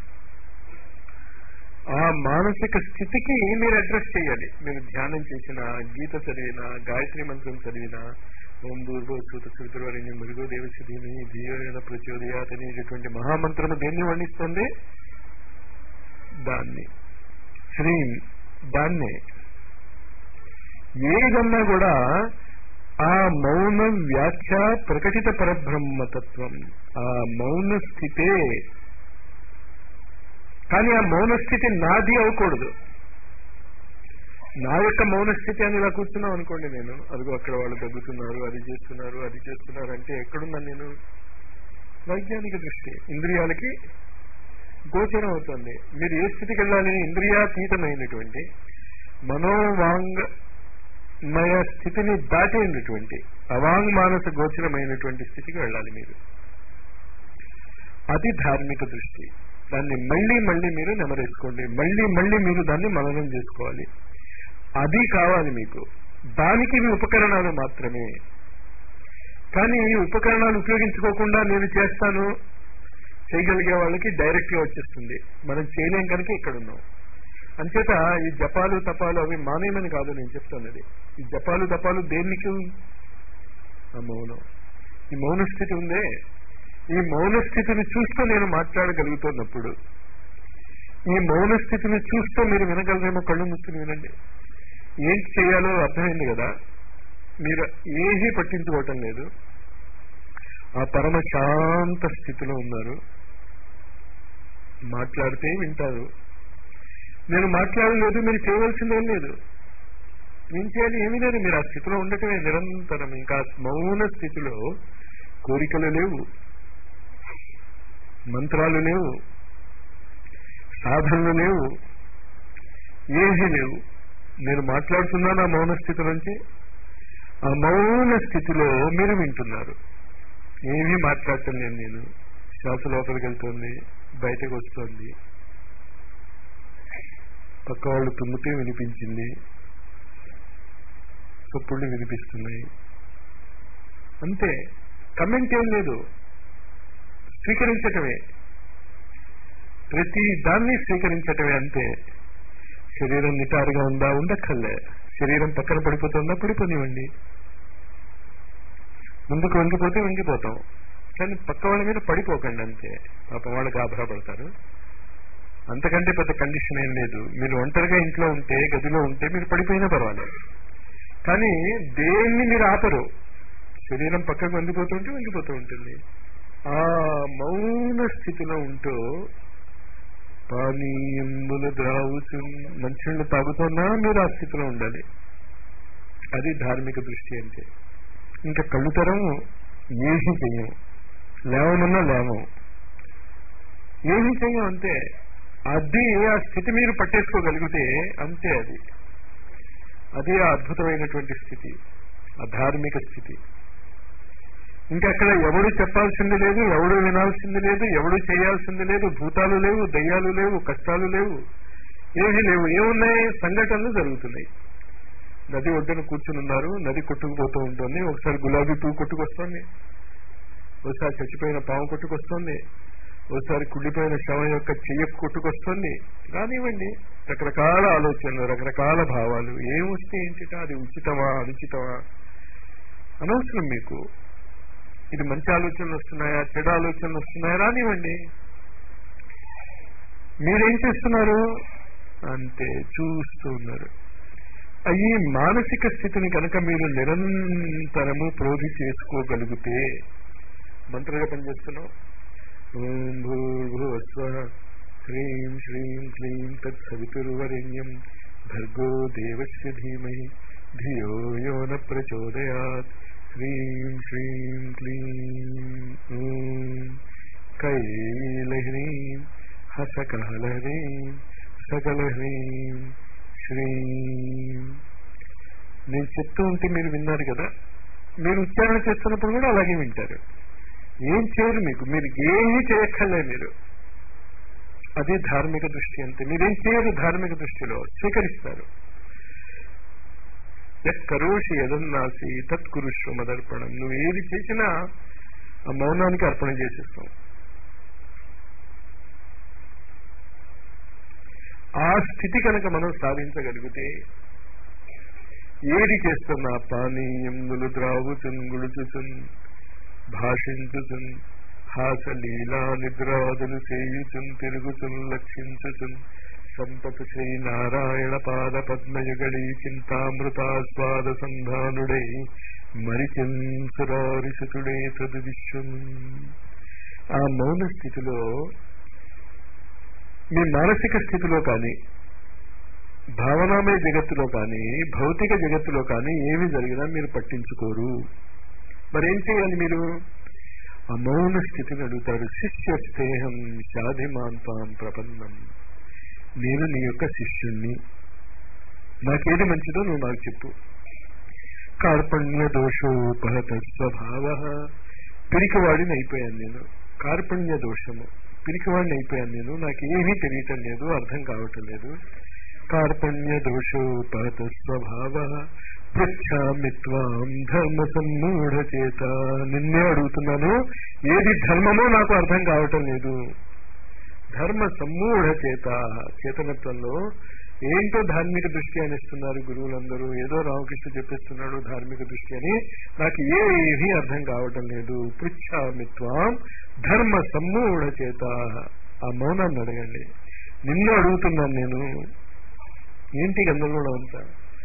ఆ మానసిక స్థితికి మీరు అడ్రస్ చేయాలి మీరు ధ్యానం చేసిన గీత చదివిన గాయత్రి మంత్రం చదివిన ఓం దూర్భో సూత సుతుర్వరిణి మృగో దేవసిధిని ధీయోన ప్రచోదయాత్ అనేటటువంటి మహామంత్రము దేన్ని వర్ణిస్తుంది దాన్ని శ్రీం దాన్నే ఏదన్నా కూడా ఆ మౌన వ్యాఖ్య ప్రకటిత పరబ్రహ్మతత్వం ఆ మౌన స్థితే కానీ ఆ మౌన స్థితి నాది అవ్వకూడదు నా యొక్క మౌన స్థితి అని ఇలా కూర్చున్నాం అనుకోండి నేను అదిగో అక్కడ వాళ్ళు దగ్గుతున్నారు అది చేస్తున్నారు అది చేస్తున్నారు అంటే ఎక్కడున్నాను నేను వైజ్ఞానిక దృష్టి ఇంద్రియాలకి గోచరం అవుతుంది మీరు ఏ స్థితికి వెళ్ళాలి ఇంద్రియాతీతమైనటువంటి మనోవాంగమయ స్థితిని దాటేటటువంటి అవాంగ్ మానస గోచరమైనటువంటి స్థితికి వెళ్ళాలి మీరు అది ధార్మిక దృష్టి దాన్ని మళ్ళీ మళ్ళీ మీరు నెమరేసుకోండి మళ్ళీ మళ్ళీ మీరు దాన్ని మననం చేసుకోవాలి అది కావాలి మీకు దానికి ఇవి ఉపకరణాలు మాత్రమే కానీ ఈ ఉపకరణాలు ఉపయోగించుకోకుండా నేను చేస్తాను చేయగలిగే వాళ్ళకి డైరెక్ట్ గా వచ్చేస్తుంది మనం చేయలేం కనుక ఇక్కడ ఉన్నాం అంచేత ఈ జపాలు తపాలు అవి మానేయమని కాదు నేను చెప్తున్నది ఈ జపాలు తపాలు దేనికి ఆ మౌనం ఈ మౌన స్థితి ఉందే ఈ మౌన స్థితిని చూస్తూ నేను మాట్లాడగలుగుతున్నప్పుడు ఈ మౌన స్థితిని చూస్తూ మీరు వినగలరేమో కళ్ళు మూసుకుని వినండి ఏంటి చేయాలో అర్థమైంది కదా మీరు ఏమీ పట్టించుకోవటం లేదు ఆ పరమ శాంత స్థితిలో ఉన్నారు మాట్లాడితే వింటారు నేను మాట్లాడలేదు మీరు చేయవలసిందేం లేదు ఏం చేయాలి ఏమీ లేదు మీరు ఆ స్థితిలో ఉండటమే నిరంతరం ఇంకా మౌన స్థితిలో కోరికలు లేవు మంత్రాలు లేవు సాధనలు లేవు ఏమీ లేవు నేను మాట్లాడుతున్నాను ఆ మౌన స్థితి నుంచి ఆ మౌన స్థితిలో మీరు వింటున్నారు ఏమీ మాట్లాడటం లేదు నేను శ్వాస లోపలికి వెళ్తుంది బయటకు వస్తుంది పక్క వాళ్ళు తుమ్మితే వినిపించింది చప్పుళ్ళు వినిపిస్తున్నాయి అంతే కమెంట్ ఏం లేదు స్వీకరించటమే ప్రతి దాన్ని స్వీకరించటమే అంతే శరీరం నిటారుగా ఉందా ఉండక్కర్లే శరీరం పక్కన పడిపోతుందా పడిపోనివ్వండి ముందుకు వంగిపోతే వంగిపోతాం కానీ పక్క వాళ్ళ మీద పడిపోకండి అంతే పాపం వాళ్ళు గాభరా పడతారు అంతకంటే పెద్ద కండిషన్ ఏం లేదు మీరు ఒంటరిగా ఇంట్లో ఉంటే గదిలో ఉంటే మీరు పడిపోయినా పర్వాలేదు కానీ దేన్ని మీరు ఆపరు శరీరం పక్కకు వంగిపోతుంటే వంగిపోతూ ఉంటుంది ఆ మౌన స్థితిలో ఉంటూ పానీయములు ద్రావుచు మంచినీళ్ళు తాగుతున్నా మీరు ఆ స్థితిలో ఉండాలి అది ధార్మిక దృష్టి అంటే ఇంకా కళ్ళు తెరము ఏమీ చెయ్యం లేవమన్నా లేవం ఏమీ చెయ్యం అంతే అది ఆ స్థితి మీరు పట్టేసుకోగలిగితే అంతే అది అది ఆ అద్భుతమైనటువంటి స్థితి ఆ ధార్మిక స్థితి ఇంకా అక్కడ ఎవడు చెప్పాల్సింది లేదు ఎవడు వినాల్సింది లేదు ఎవడు చేయాల్సింది లేదు భూతాలు లేవు దయ్యాలు లేవు కష్టాలు లేవు ఏమీ లేవు ఏమున్నాయి సంఘటనలు జరుగుతున్నాయి నది ఒడ్డున కూర్చుని ఉన్నారు నది కొట్టుకుపోతూ ఉంటుంది ఒకసారి గులాబీ పువ్వు కొట్టుకొస్తుంది ఒకసారి చచ్చిపోయిన పాము కొట్టుకొస్తుంది ఒకసారి కుళ్ళిపోయిన శవం యొక్క చెయ్య కొట్టుకొస్తుంది రానివ్వండి రకరకాల ఆలోచనలు రకరకాల భావాలు ఏం వస్తే ఏంటిట అది ఉచితమా అనుచితమా అనవసరం మీకు ఇది మంచి ఆలోచనలు వస్తున్నాయా చెడు ఆలోచనలు వస్తున్నాయా రానివ్వండి మీరేం చేస్తున్నారు అంతే చూస్తూ ఉన్నారు ఈ మానసిక స్థితిని కనుక మీరు నిరంతరము ప్రోధి చేసుకోగలిగితే మంత్రజపం చేస్తున్నాం ఓం భూర్భువస్వ హ్రీం శ్రీం క్లీం తత్సవితుర్వరేణ్యం భర్గో దేవస్య ధీమహి ధియో యో న ప్రచోదయాత్ హ్రీం శ్రీం క్లీం ఓం కైలహ్రీం హసకహలహ్రీం సకలహ్రీం శ్రీం నేను చెప్తూ ఉంటే మీరు విన్నారు కదా మీరు ఉచ్చారణ చేస్తున్నప్పుడు కూడా అలాగే వింటారు ఏం చేయరు మీకు మీరు ఏమీ చేయక్కర్లే మీరు అది ధార్మిక దృష్టి అంతే మీరేం చేయరు ధార్మిక దృష్టిలో స్వీకరిస్తారు కరోషి యదన్నాసి తత్కురుష్వ మదర్పణం నువ్వు ఏది చేసినా ఆ మౌనానికి అర్పణ చేసేస్తావు ఆ స్థితి కనుక మనం సాధించగలిగితే ఏది చేస్తున్నా పానీయములు ద్రావుచున్ గుడుచుచున్ భాషించుచున్ హాసలీలా నిద్రాదులు చేయుచున్ తిరుగుచున్ లక్షించుచున్ సంపతు శ్రీ నారాయణ పాద పద్మయుగళి చింతామృతాస్వాద సంధానుడై మరిచింసురారిసుతుడే తదు విశ్వం ఆ మౌన స్థితిలో మీ మానసిక స్థితిలో కానీ భావనామయ జగత్తులో కానీ భౌతిక జగత్తులో కానీ ఏమి జరిగినా మీరు పట్టించుకోరు మరేం చేయాలి మీరు అమౌన స్థితిని అడుగుతారు శిష్యస్తేహం షాధిమాంతాం ప్రపన్నం నేను నీ యొక్క శిష్యుణ్ణి నాకేది మంచిదో నువ్వు నాకు చెప్పు కార్పణ్య దోషోపహత స్వభావ పిరికివాడిని అయిపోయాను నేను కార్పణ్య దోషము పిరికివాడిని అయిపోయాను నేను నాకు ఏమీ తెలియటం లేదు అర్థం కావటం లేదు కార్పణ్య దోషోపహత స్వభావ పృచ్ఛామి త్వాం ధర్మ సమ్మూఢ చేత నిన్నే అడుగుతున్నాను ఏది ధర్మమో నాకు అర్థం కావటం లేదు ధర్మ సమ్మూఢ చేత చేతనత్వంలో ఏంటో ధార్మిక దృష్టి అని ఇస్తున్నారు గురువులందరూ ఏదో రామకృష్ణ చెప్పిస్తున్నాడు ధార్మిక దృష్టి అని నాకు ఏమీ అర్థం కావటం లేదు పృచ్ఛామిత్వం ధర్మ సమ్మూఢ చేత ఆ మౌనాన్ని అడగండి నిన్ను అడుగుతున్నాను నేను ఏంటి గందరగోళం అంతా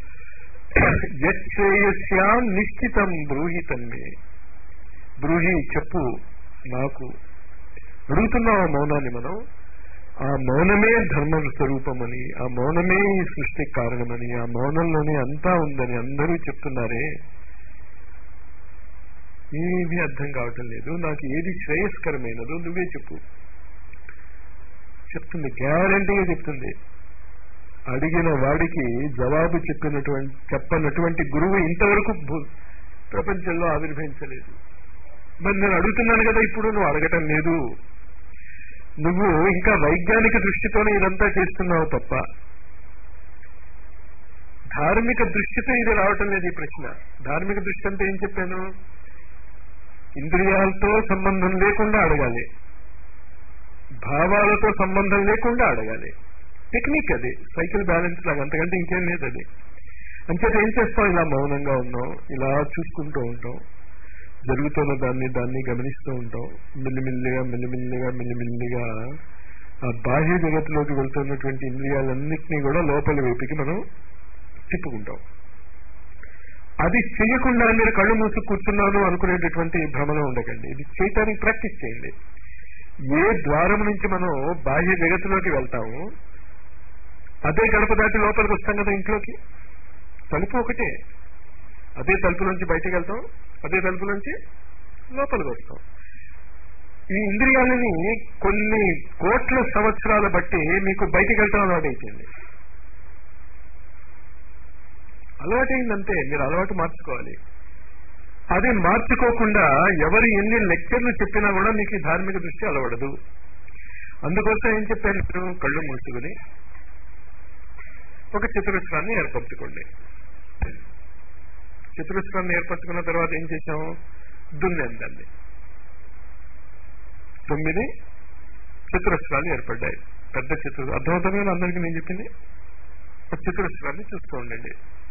యశ్రేయస్యాం నిశ్చితం బ్రూహితన్మే బ్రూహి చెప్పు నాకు అడుగుతున్నాం ఆ మౌనాన్ని మనం ఆ మౌనమే ధర్మ స్వరూపమని ఆ మౌనమే ఈ సృష్టికి కారణమని ఆ మౌనంలోనే అంతా ఉందని అందరూ చెప్తున్నారే ఏమీ అర్థం కావటం లేదు నాకు ఏది శ్రేయస్కరమైనదో నువ్వే చెప్పు చెప్తుంది గ్యారంటీగా చెప్తుంది అడిగిన వాడికి జవాబు చెప్పినటువంటి చెప్పనటువంటి గురువు ఇంతవరకు ప్రపంచంలో ఆవిర్భవించలేదు మరి నేను అడుగుతున్నాను కదా ఇప్పుడు నువ్వు అడగటం లేదు నువ్వు ఇంకా వైజ్ఞానిక దృష్టితోనే ఇదంతా చేస్తున్నావు తప్ప ధార్మిక దృష్టితో ఇది రావటం లేదు ఈ ప్రశ్న ధార్మిక దృష్టి అంటే ఏం చెప్పాను ఇంద్రియాలతో సంబంధం లేకుండా అడగాలి భావాలతో సంబంధం లేకుండా అడగాలి టెక్నిక్ అది సైకిల్ బ్యాలెన్స్ లాగా అంతకంటే ఇంకేం లేదు అది అంచేత ఏం చేస్తాం ఇలా మౌనంగా ఉన్నాం ఇలా చూసుకుంటూ ఉంటాం జరుగుతున్న దాన్ని దాన్ని గమనిస్తూ ఉంటాం మెల్లిమెల్లిగా మెల్లిమెల్లిగా మెల్లిమెల్లిగా ఆ బాహ్య జగత్తులోకి వెళ్తున్నటువంటి ఇంద్రియాలన్నింటినీ కూడా లోపల వైపుకి మనం తిప్పుకుంటాం అది చేయకుండా మీరు కళ్ళు మూసి కూర్చున్నాను అనుకునేటటువంటి భ్రమలో ఉండకండి ఇది చేయటానికి ప్రాక్టీస్ చేయండి ఏ ద్వారం నుంచి మనం బాహ్య జగత్తులోకి వెళ్తాము అదే గడప దాటి లోపలికి వస్తాం కదా ఇంట్లోకి తలుపు ఒకటే అదే తలుపు నుంచి బయటకు వెళ్తాం అదే తలుపు నుంచి లోపలికి వస్తాం ఈ ఇంద్రియాలని కొన్ని కోట్ల సంవత్సరాల బట్టి మీకు బయటికి వెళ్ళటం అలవాటైపోయింది అలవాటైందంటే మీరు అలవాటు మార్చుకోవాలి అది మార్చుకోకుండా ఎవరు ఎన్ని లెక్చర్లు చెప్పినా కూడా మీకు ధార్మిక దృష్టి అలవడదు అందుకోసం ఏం చెప్పాను మీరు కళ్ళు మూసుకుని ఒక చతురస్రాన్ని ఏర్పరచుకోండి చతురస్రాన్ని ఏర్పరచుకున్న తర్వాత ఏం చేశాము దున్నేం దాన్ని తొమ్మిది చతురస్రాలు ఏర్పడ్డాయి పెద్ద చతుర అర్థమవుతుంది అందరికీ నేను చెప్పింది ఒక చతురస్రాన్ని చూస్తూ ఉండండి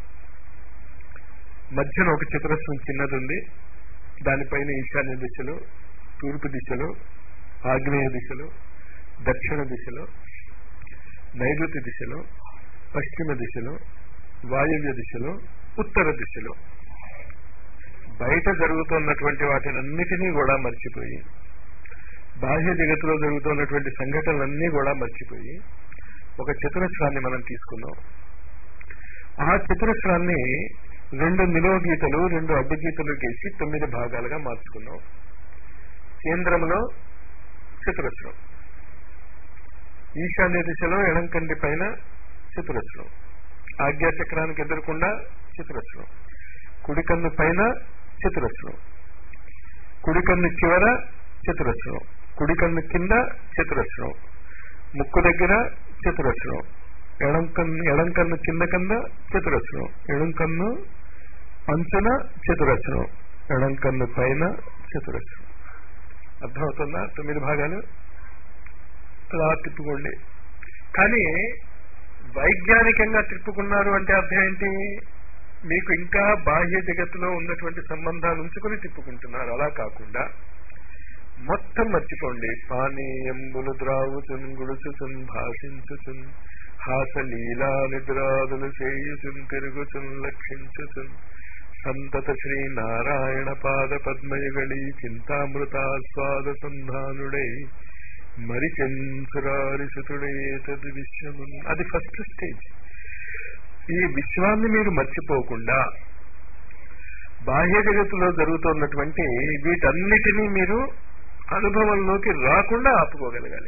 మధ్యన ఒక చతురస్రం చిన్నది ఉంది దానిపైన ఈశాన్య దిశలో తూర్పు దిశలో ఆగ్నేయ దిశలో దక్షిణ దిశలో నైరుతి దిశలో పశ్చిమ దిశలో వాయువ్య దిశలో ఉత్తర దిశలో బయట జరుగుతున్నటువంటి వాటినన్నిటినీ కూడా మర్చిపోయి బాహ్య జగత్తులో జరుగుతున్నటువంటి సంఘటనలన్నీ కూడా మర్చిపోయి ఒక చతురస్రాన్ని మనం తీసుకున్నాం ఆ చతురస్రాన్ని రెండు నిలువ గీతలు రెండు అడ్డు గీతలు గీసి తొమ్మిది భాగాలుగా మార్చుకున్నాం కేంద్రంలో చతురస్రం ఈశాన్య దిశలో ఎడంకంటి పైన చతురస్రం ఆజ్ఞా చక్రానికి ఎదురకుండా చతురస్రం కుడి కన్ను పైన చతురస్రం కుడి కన్ను చివర చతురస్రం కుడి కన్ను కింద చతురస్రం ముక్కు దగ్గర చతురస్రం ఎడం కన్ను ఎడం కన్ను కింద కింద చతురస్రం ఎడం కన్ను అంచున చతురస్రం ఎడం కన్ను పైన చతురస్రం అర్థమవుతుందా తొమ్మిది భాగాలు అలా తిప్పుకోండి కానీ వైజ్ఞానికంగా తిప్పుకున్నారు అంటే అర్థం ఏంటి మీకు ఇంకా బాహ్య జగత్తులో ఉన్నటువంటి సంబంధాలు ఉంచుకొని తిప్పుకుంటున్నారు అలా కాకుండా మొత్తం మర్చిపోండి పానీయంబులు ద్రావుచున్ గుడుచుచున్ భాషించుచున్ హాసలీలా నిద్రాదులు చేయుచున్ తిరుగుచున్ లక్షించుచున్ సంతత శ్రీ నారాయణ పాద పద్మయుగళి చింతామృతాస్వాద సంధానుడై మరిచెంసురారిసుతుడే తది విశ్వము అది ఫస్ట్ స్టేజ్ ఈ విశ్వాన్ని మీరు మర్చిపోకుండా బాహ్య జగత్తులో జరుగుతున్నటువంటి వీటన్నిటినీ మీరు అనుభవంలోకి రాకుండా ఆపుకోగలగాలి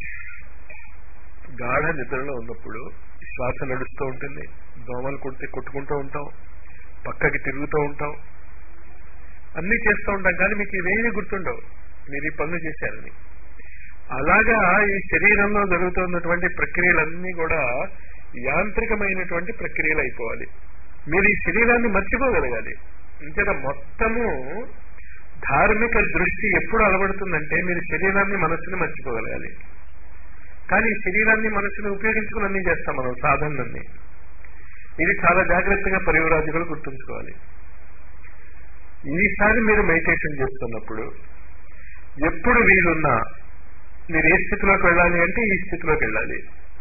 గాఢ నిద్రలో ఉన్నప్పుడు శ్వాస నడుస్తూ ఉంటుంది దోమలు కొడితే కొట్టుకుంటూ ఉంటాం పక్కకి తిరుగుతూ ఉంటాం అన్ని చేస్తూ ఉంటాం కానీ మీకు ఇవేమీ గుర్తుండవు మీరు ఈ పనులు చేశారని అలాగా ఈ శరీరంలో జరుగుతున్నటువంటి ప్రక్రియలన్నీ కూడా యాంత్రికమైనటువంటి ప్రక్రియలు అయిపోవాలి మీరు ఈ శరీరాన్ని మర్చిపోగలగాలి ఇంకేత మొత్తము ధార్మిక దృష్టి ఎప్పుడు అలవడుతుందంటే మీరు శరీరాన్ని మనస్సుని మర్చిపోగలగాలి కానీ శరీరాన్ని మనసుని ఉపయోగించుకుని అన్ని చేస్తాం మనం సాధనలన్నీ ఇది చాలా జాగ్రత్తగా పరివరాజులు గుర్తుంచుకోవాలి ఈసారి మీరు మెడిటేషన్ చేస్తున్నప్పుడు ఎప్పుడు వీలున్నా మీరు ఏ స్థితిలోకి వెళ్ళాలి అంటే ఈ స్థితిలోకి వెళ్ళాలి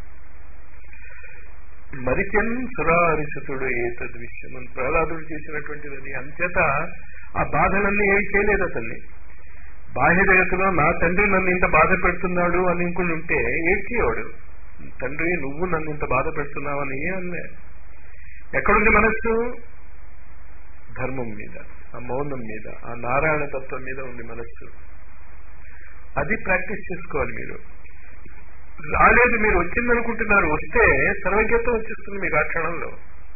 మరిచెన్ సురారిసుతుడు ఏ తద్విషయం ప్రహ్లాదుడు చేసినటువంటిది అది అంచేత ఆ బాధలన్నీ ఏమి చేయలేదు అతన్ని బాహ్య జగత్తులో నా తండ్రి నన్ను ఇంత బాధ పెడుతున్నాడు అని ఇంకొని ఉంటే ఏడ్చేవాడు తండ్రి నువ్వు నన్ను ఇంత బాధ పెడుతున్నావని అన్లే ఎక్కడుంది మనస్సు ధర్మం మీద ఆ మౌనం మీద ఆ నారాయణ తత్వం మీద ఉంది మనస్సు అది ప్రాక్టీస్ చేసుకోవాలి మీరు రాలేదు మీరు వచ్చిందనుకుంటున్నారు వస్తే సర్వజ్ఞత్వం వచ్చేస్తుంది మీకు ఆ క్షణంలో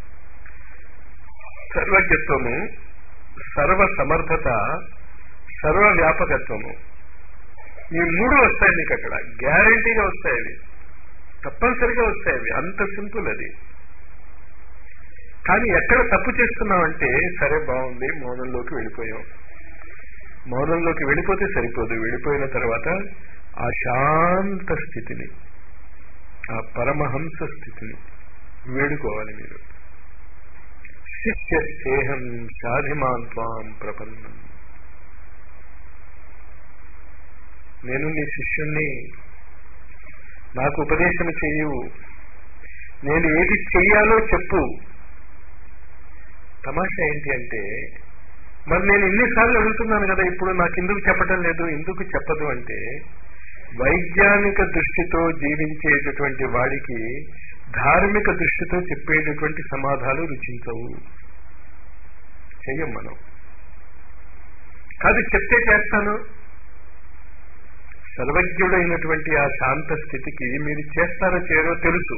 సర్వజ్ఞత్వము సర్వ సమర్థత సర్వ వ్యాపకత్వము ఈ మూడు వస్తాయి మీకు అక్కడ గ్యారంటీగా వస్తాయి అవి తప్పనిసరిగా వస్తాయి అవి అంత సింపుల్ అది కానీ ఎక్కడ తప్పు చేస్తున్నామంటే సరే బాగుంది మౌనంలోకి వెళ్ళిపోయాం మౌనంలోకి వెళ్ళిపోతే సరిపోదు వెళ్ళిపోయిన తర్వాత ఆ శాంత స్థితిని ఆ పరమహంస స్థితిని వేడుకోవాలి మీరు శిష్యస్థేహం సాధిమాన్ త్వాం ప్రపన్నం నేను నీ శిష్యుణ్ణి నాకు ఉపదేశం చెయ్యు నేను ఏది చెయ్యాలో చెప్పు తమాషా ఏంటి అంటే మరి నేను ఎన్నిసార్లు అడుగుతున్నాను కదా ఇప్పుడు నాకు ఎందుకు చెప్పటం లేదు ఎందుకు చెప్పదు అంటే వైజ్ఞానిక దృష్టితో జీవించేటటువంటి వాడికి ధార్మిక దృష్టితో చెప్పేటటువంటి సమాధాలు రుచించవు చెయ్యం మనం కాదు చెప్తే చేస్తాను సర్వజ్ఞుడైనటువంటి ఆ శాంత స్థితికి మీరు చేస్తారో చేయరో తెలుసు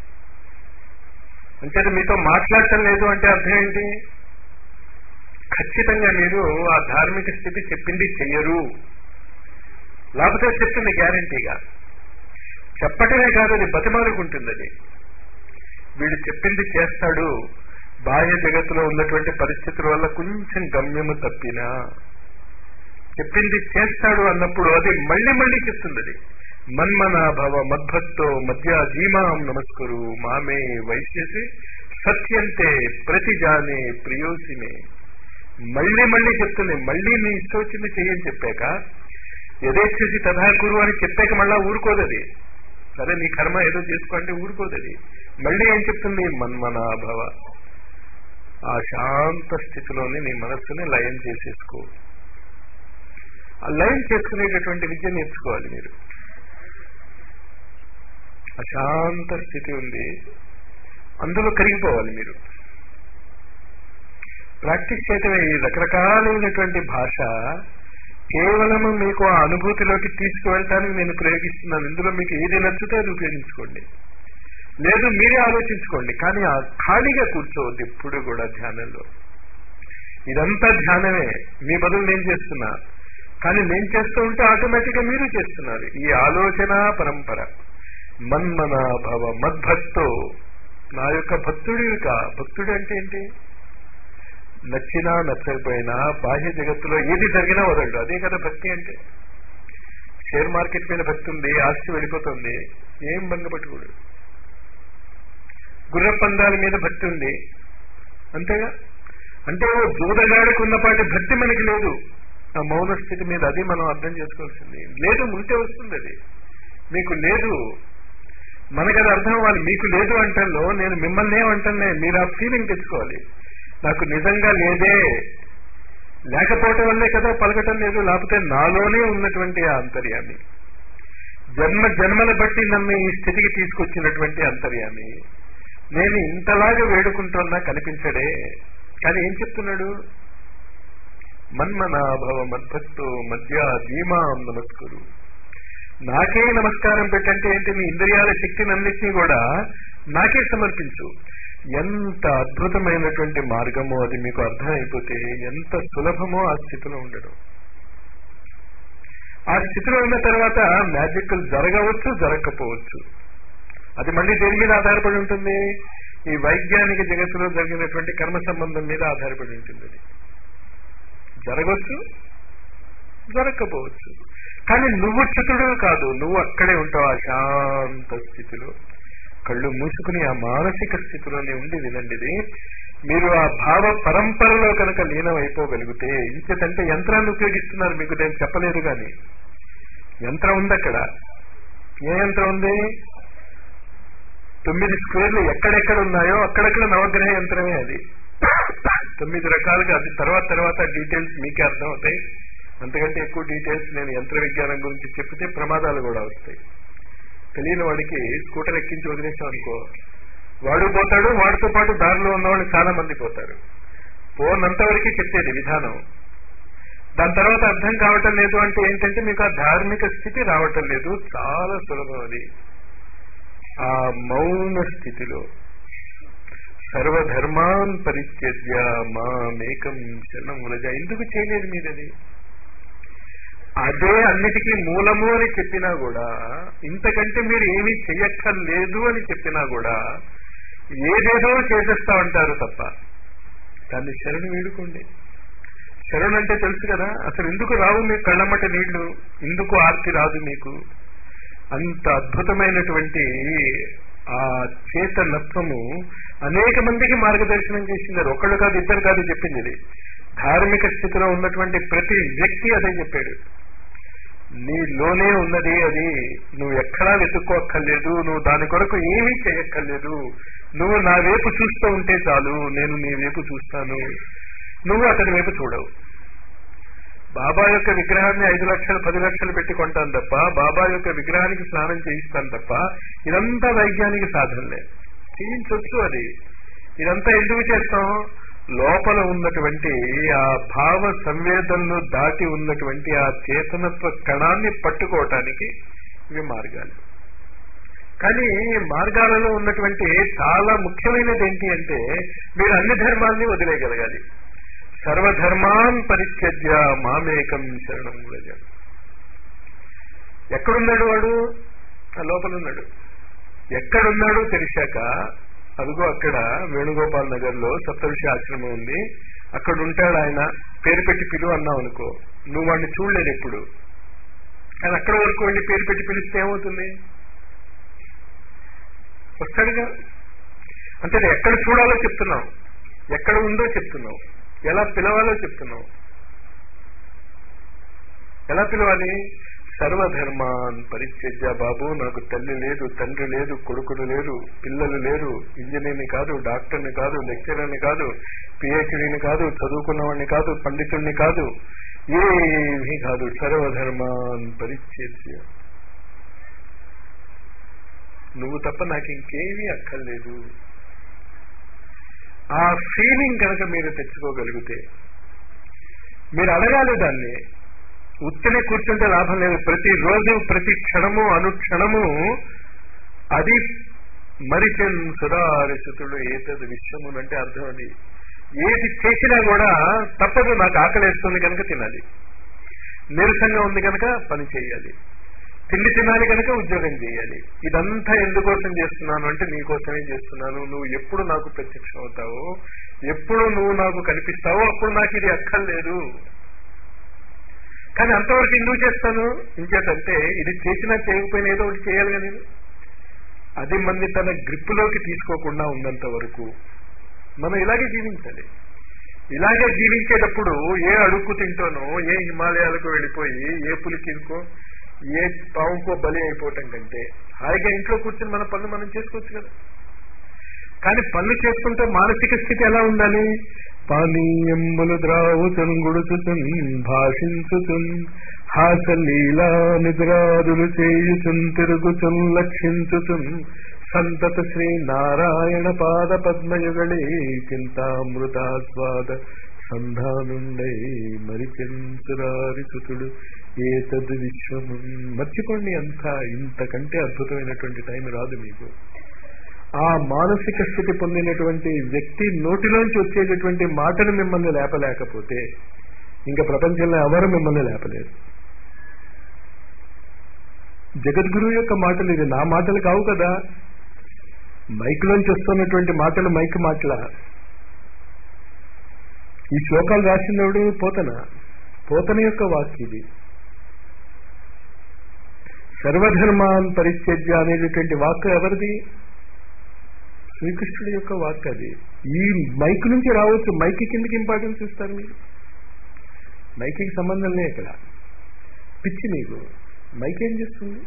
అంటే మీతో మాట్లాడటం లేదు అంటే అర్థం ఏంటి ఖచ్చితంగా మీరు ఆ ధార్మిక స్థితి చెప్పింది చెయ్యరు లేకపోతే చెప్తుంది గ్యారంటీగా చెప్పటమే కాదు అది బతిమాలుకుంటుంది అది వీడు చెప్పింది చేస్తాడు బాహ్య జగత్తులో ఉన్నటువంటి పరిస్థితుల వల్ల కొంచెం గమ్యము తప్పినా చెప్పింది చేస్తాడు అన్నప్పుడు అది మళ్ళీ మళ్ళీ చెప్తుంది అది మన్మనాభవ మద్భక్తో మధ్య ధీమాం నమస్కరు మామే వైశ్యసి సత్యంతే ప్రతిజానే ప్రియోసిమే మళ్ళీ మళ్ళీ చెప్తుంది మళ్ళీ నీ ఇష్టం వచ్చింది చెయ్యని చెప్పాక యథేచ్ఛసి తథాకురు అని చెప్పాక మళ్ళా ఊరుకోదు అది సరే నీ కర్మ ఏదో చేసుకోంటే ఊరుకోదు అది మళ్ళీ ఏం చెప్తుంది మన్మనాభవ ఆ శాంత స్థితిలోని నీ మనస్సుని లయం చేసేసుకో ఆ లయం చేసుకునేటటువంటి విద్య నేర్చుకోవాలి మీరు అశాంత స్థితి ఉంది అందులో కరిగిపోవాలి మీరు ప్రాక్టీస్ చేయటమే ఈ రకరకాలైనటువంటి భాష కేవలము మీకు ఆ అనుభూతిలోకి తీసుకువెళ్ళటానికి నేను ప్రయోగిస్తున్నాను ఇందులో మీకు ఏది నచ్చితే అది ఉపయోగించుకోండి లేదు మీరే ఆలోచించుకోండి కానీ ఆ ఖాళీగా కూర్చోవద్దు ఎప్పుడు కూడా ధ్యానంలో ఇదంతా ధ్యానమే మీ బదులు నేను చేస్తున్నా కానీ నేను చేస్తూ ఉంటే ఆటోమేటిక్ గా మీరు చేస్తున్నారు ఈ ఆలోచన పరంపర మన్మన భవ మద్భక్తో నా యొక్క భక్తుడి కా భక్తుడు అంటే ఏంటి నచ్చినా నచ్చకపోయినా బాహ్య జగత్తులో ఏది జరిగినా వదలడు అదే కదా భక్తి అంటే షేర్ మార్కెట్ మీద భక్తి ఉంది ఆస్తి వెళ్ళిపోతుంది ఏం భంగపట్టుకోడు గుర్ర పందాల మీద భక్తి ఉంది అంతేగా అంటే ఓ జూదగాడికి ఉన్నపాటి భక్తి మనకి లేదు ఆ మౌన స్థితి మీద అది మనం అర్థం చేసుకోవాల్సింది లేదు ఉంటే వస్తుంది అది మీకు లేదు మనకు అది అర్థం అవ్వాలి మీకు లేదు అంటల్లో నేను మిమ్మల్ని ఏమంటానే మీరు ఆ ఫీలింగ్ తెచ్చుకోవాలి నాకు నిజంగా లేదే లేకపోవటం వల్లే కదా పలకటం లేదు లేకపోతే నాలోనే ఉన్నటువంటి ఆ అంతర్యాన్ని జన్మ జన్మల బట్టి నన్ను ఈ స్థితికి తీసుకొచ్చినటువంటి అంతర్యాన్ని నేను ఇంతలాగా వేడుకుంటున్నా కనిపించడే కానీ ఏం చెప్తున్నాడు మన్మనాభవ మద్భక్తో మధ్య ధీమాం నమస్కరు నాకే నమస్కారం పెట్టంటే ఏంటి నీ ఇంద్రియాల శక్తిని అన్నింటినీ కూడా నాకే సమర్పించు ఎంత అద్భుతమైనటువంటి మార్గమో అది మీకు అర్థమైపోతే ఎంత సులభమో ఆ స్థితిలో ఉండడం ఆ స్థితిలో ఉన్న తర్వాత మ్యాజిక్ జరగవచ్చు జరగకపోవచ్చు అది మళ్ళీ దేని మీద ఆధారపడి ఉంటుంది ఈ వైజ్ఞానిక జగత్తులో జరిగినటువంటి కర్మ సంబంధం మీద ఆధారపడి ఉంటుంది అది జరగవచ్చు జరగకపోవచ్చు కానీ నువ్వు చ్యుతుడు కాదు నువ్వు అక్కడే ఉంటావు ఆ శాంత స్థితిలో కళ్ళు మూసుకుని ఆ మానసిక స్థితిలోనే ఉండి వినండిది మీరు ఆ భావ పరంపరలో కనుక లీనం అయిపోగలిగితే ఇంచేతంటే యంత్రాన్ని ఉపయోగిస్తున్నారు మీకు నేను చెప్పలేదు కానీ యంత్రం ఉంది అక్కడ ఏ యంత్రం ఉంది తొమ్మిది స్క్వేర్లు ఎక్కడెక్కడ ఉన్నాయో అక్కడక్కడ నవగ్రహ యంత్రమే అది తొమ్మిది రకాలుగా అది తర్వాత తర్వాత డీటెయిల్స్ మీకే అర్థం అవుతాయి అంతకంటే ఎక్కువ డీటెయిల్స్ నేను యంత్ర విజ్ఞానం గురించి చెప్తే ప్రమాదాలు కూడా వస్తాయి తెలియని వాడికి స్కూటర్ ఎక్కించి వదిలేసాం అనుకో వాడు పోతాడు వాడితో పాటు దారిలో ఉన్నవాళ్ళు చాలా మంది పోతారు పోనంత వరకు చెప్పేది విధానం దాని తర్వాత అర్థం కావటం లేదు అంటే ఏంటంటే మీకు ఆ ధార్మిక స్థితి రావటం లేదు చాలా సులభం అది ఆ మౌన స్థితిలో సర్వధర్మాన్ పరిత్యజ్య మామేకం శరణం వ్రజ ఎందుకు చేయలేదు మీరు అది అదే అన్నిటికీ మూలము అని చెప్పినా కూడా ఇంతకంటే మీరు ఏమీ చెయ్యక్కర్లేదు అని చెప్పినా కూడా ఏదేదో చేసేస్తా ఉంటారు తప్ప దాన్ని శరణు వీడుకోండి శరణు అంటే తెలుసు కదా అసలు ఎందుకు రావు మీకు కళ్ళమ్మట నీళ్లు ఎందుకు ఆర్తి రాదు మీకు అంత అద్భుతమైనటువంటి ఆ చేతనత్వము అనేక మందికి మార్గదర్శనం చేసింది అది ఒకళ్ళు కాదు ఇద్దరు కాదు చెప్పింది ఇది ధార్మిక స్థితిలో ఉన్నటువంటి ప్రతి వ్యక్తి అదే చెప్పాడు నీలోనే ఉన్నది అది నువ్వు ఎక్కడా వెతుక్కోక్కర్లేదు నువ్వు దాని కొరకు ఏమీ చేయక్కర్లేదు నువ్వు నా వైపు చూస్తూ ఉంటే చాలు నేను నీ వైపు చూస్తాను నువ్వు అతని వైపు చూడవు బాబా యొక్క విగ్రహాన్ని ఐదు లక్షలు పది లక్షలు పెట్టి కొంటాను తప్ప బాబా యొక్క విగ్రహానికి స్నానం చేయిస్తాను తప్ప ఇదంతా వైజ్ఞానిక సాధనలే చేయించవచ్చు అది ఇదంతా ఎందుకు చేస్తాం లోపల ఉన్నటువంటి ఆ భావ సంవేదనలు దాటి ఉన్నటువంటి ఆ చేతనత్వ కణాన్ని పట్టుకోవటానికి ఇవి మార్గాలు కానీ మార్గాలలో ఉన్నటువంటి చాలా ముఖ్యమైనది ఏంటి అంటే మీరు అన్ని ధర్మాల్ని వదిలేయగలగాలి సర్వధర్మాన్ పరిత్యజ్య మామేకం శరణం వ్రజ ఎక్కడున్నాడు వాడు ఆ లోపల ఉన్నాడు ఎక్కడున్నాడో తెలిసాక అదిగో అక్కడ వేణుగోపాల్ నగర్ లో సప్తఋషి ఆశ్రమం ఉంది అక్కడ ఉంటాడు ఆయన పేరు పెట్టి పిలువ అన్నావు అనుకో నువ్వు వాడిని చూడలేదు ఎప్పుడు కానీ అక్కడ వరకు వెళ్ళి పేరు పెట్టి పిలిస్తే ఏమవుతుంది వస్తాడుగా అంటే ఎక్కడ చూడాలో చెప్తున్నావు ఎక్కడ ఉందో చెప్తున్నావు ఎలా పిలవాలో చెప్తున్నావు ఎలా పిలవాలి సర్వధర్మాన్ పరిత్యజ్య బాబు నాకు తల్లి లేదు తండ్రి లేదు కొడుకులు లేరు పిల్లలు లేరు ఇంజనీర్ని కాదు డాక్టర్ని కాదు లెక్చరర్ని కాదు పిహెచ్డీని కాదు చదువుకున్నవాడిని కాదు పండితుడిని కాదు ఏమీ కాదు సర్వధర్మాన్ పరిత్యజ్య నువ్వు తప్ప నాకు ఇంకేమీ అక్కర్లేదు ఆ ఫీలింగ్ కనుక మీరు తెచ్చుకోగలిగితే మీరు అడగాలి దాన్ని ఉత్తినే కూర్చుంటే లాభం లేదు ప్రతి రోజు ప్రతి క్షణము అనుక్షణము అది మరిచెన్ సురారిసుతుడు ఏతది విశ్వమును అంటే అర్థం అది ఏది చేసినా కూడా తప్పదు నాకు ఆకలేస్తుంది కనుక తినాలి నీరసంగా ఉంది కనుక పని చేయాలి తిండి తినాలి కనుక ఉద్యోగం చేయాలి ఇదంతా ఎందుకోసం చేస్తున్నాను అంటే నీకోసమే చేస్తున్నాను నువ్వు ఎప్పుడు నాకు ప్రత్యక్షం అవుతావో ఎప్పుడు నువ్వు నాకు కనిపిస్తావో అప్పుడు నాకు ఇది అక్కర్లేదు కానీ అంతవరకు ఎందుకు చేస్తాను ఇంకేటంటే ఇది చేసినా చేయకపోయినా ఏదో ఒకటి చేయాలిగా నేను అది మంది తన గ్రిప్పులోకి తీసుకోకుండా ఉన్నంత వరకు మనం ఇలాగే జీవించాలి ఇలాగే జీవించేటప్పుడు ఏ అడుక్కు తింటానో ఏ హిమాలయాలకు వెళ్ళిపోయి ఏ పులికింకో ఏ పావుకో బలి అయిపోవటం కంటే హాయిగా ఇంట్లో కూర్చొని మన పనులు మనం చేసుకోవచ్చు కదా కానీ పనులు చేసుకుంటే మానసిక స్థితి ఎలా ఉండాలి పానీయములు ద్రావుతున్ గుడుచుతున్ భాషించుతున్ హాసలీలా నిద్రాదులు చేయుచున్ తిరుగుచున్ లక్షించుచున్ సంతత శ్రీ నారాయణ పాద పద్మయుగళే చింతామృతాస్వాద సంధానుండై మరిచెంచురారిసుతుడు ఏతద్ విశ్వము మర్చిపోండి అంతా ఇంతకంటే అద్భుతమైనటువంటి టైం రాదు మీకు ఆ మానసిక స్థితి పొందినటువంటి వ్యక్తి నోటిలోంచి వచ్చేటటువంటి మాటలు మిమ్మల్ని లేపలేకపోతే ఇంకా ప్రపంచంలో ఎవరు మిమ్మల్ని లేపలేరు జగద్గురువు యొక్క మాటలు ఇది నా మాటలు కావు కదా మైక్లోంచి వస్తున్నటువంటి మాటలు మైక్ మాటల ఈ శ్లోకాలు రాసినప్పుడు పోతన పోతన యొక్క వాక్ ఇది సర్వధర్మాన్ పరిత్యజ్య అనేటటువంటి వాక్ ఎవరిది శ్రీకృష్ణుడి యొక్క వాక్ అది ఈ మైక్ నుంచి రావచ్చు మైక్ కిందకి ఇంపార్టెన్స్ ఇస్తారు మీరు మైక్కి సంబంధం లే ఇక్కడ పిచ్చి నీకు మైక్ ఏం చేస్తుంది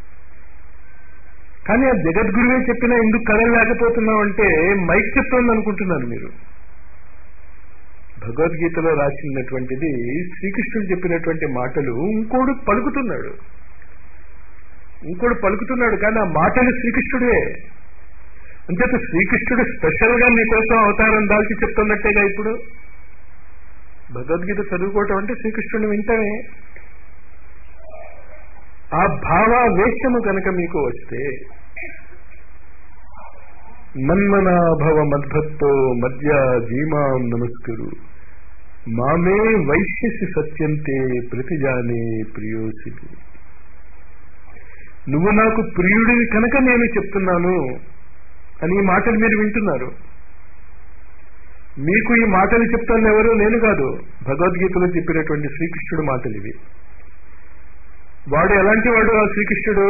కానీ ఆ జగద్గురువే చెప్పినా ఎందుకు కదలలేకపోతున్నావు అంటే మైక్ చెప్తోంది అనుకుంటున్నాను మీరు భగవద్గీతలో రాసినటువంటిది శ్రీకృష్ణుడు చెప్పినటువంటి మాటలు ఇంకోడు పలుకుతున్నాడు ఇంకోడు పలుకుతున్నాడు కానీ ఆ మాటలు శ్రీకృష్ణుడే అంచేత శ్రీకృష్ణుడు స్పెషల్ గా మీకోసం అవతారం దాల్చి చెప్తున్నట్టేగా ఇప్పుడు భగవద్గీత చదువుకోవటం అంటే శ్రీకృష్ణుడు వింటమే ఆ భావావేశము కనుక మీకు వస్తే మన్మనాభవ మద్భక్తో మధ్య జీమాం నమస్కరు మామే వైశ్యసి సత్యంతే ప్రతిజానే ప్రియోసి నువ్వు నాకు ప్రియుడివి కనుక నేను చెప్తున్నాను అని ఈ మాటలు మీరు వింటున్నారు మీకు ఈ మాటలు చెప్తాను ఎవరు నేను కాదు భగవద్గీతలో చెప్పినటువంటి శ్రీకృష్ణుడు మాటలు ఇవి వాడు ఎలాంటి వాడు ఆ శ్రీకృష్ణుడు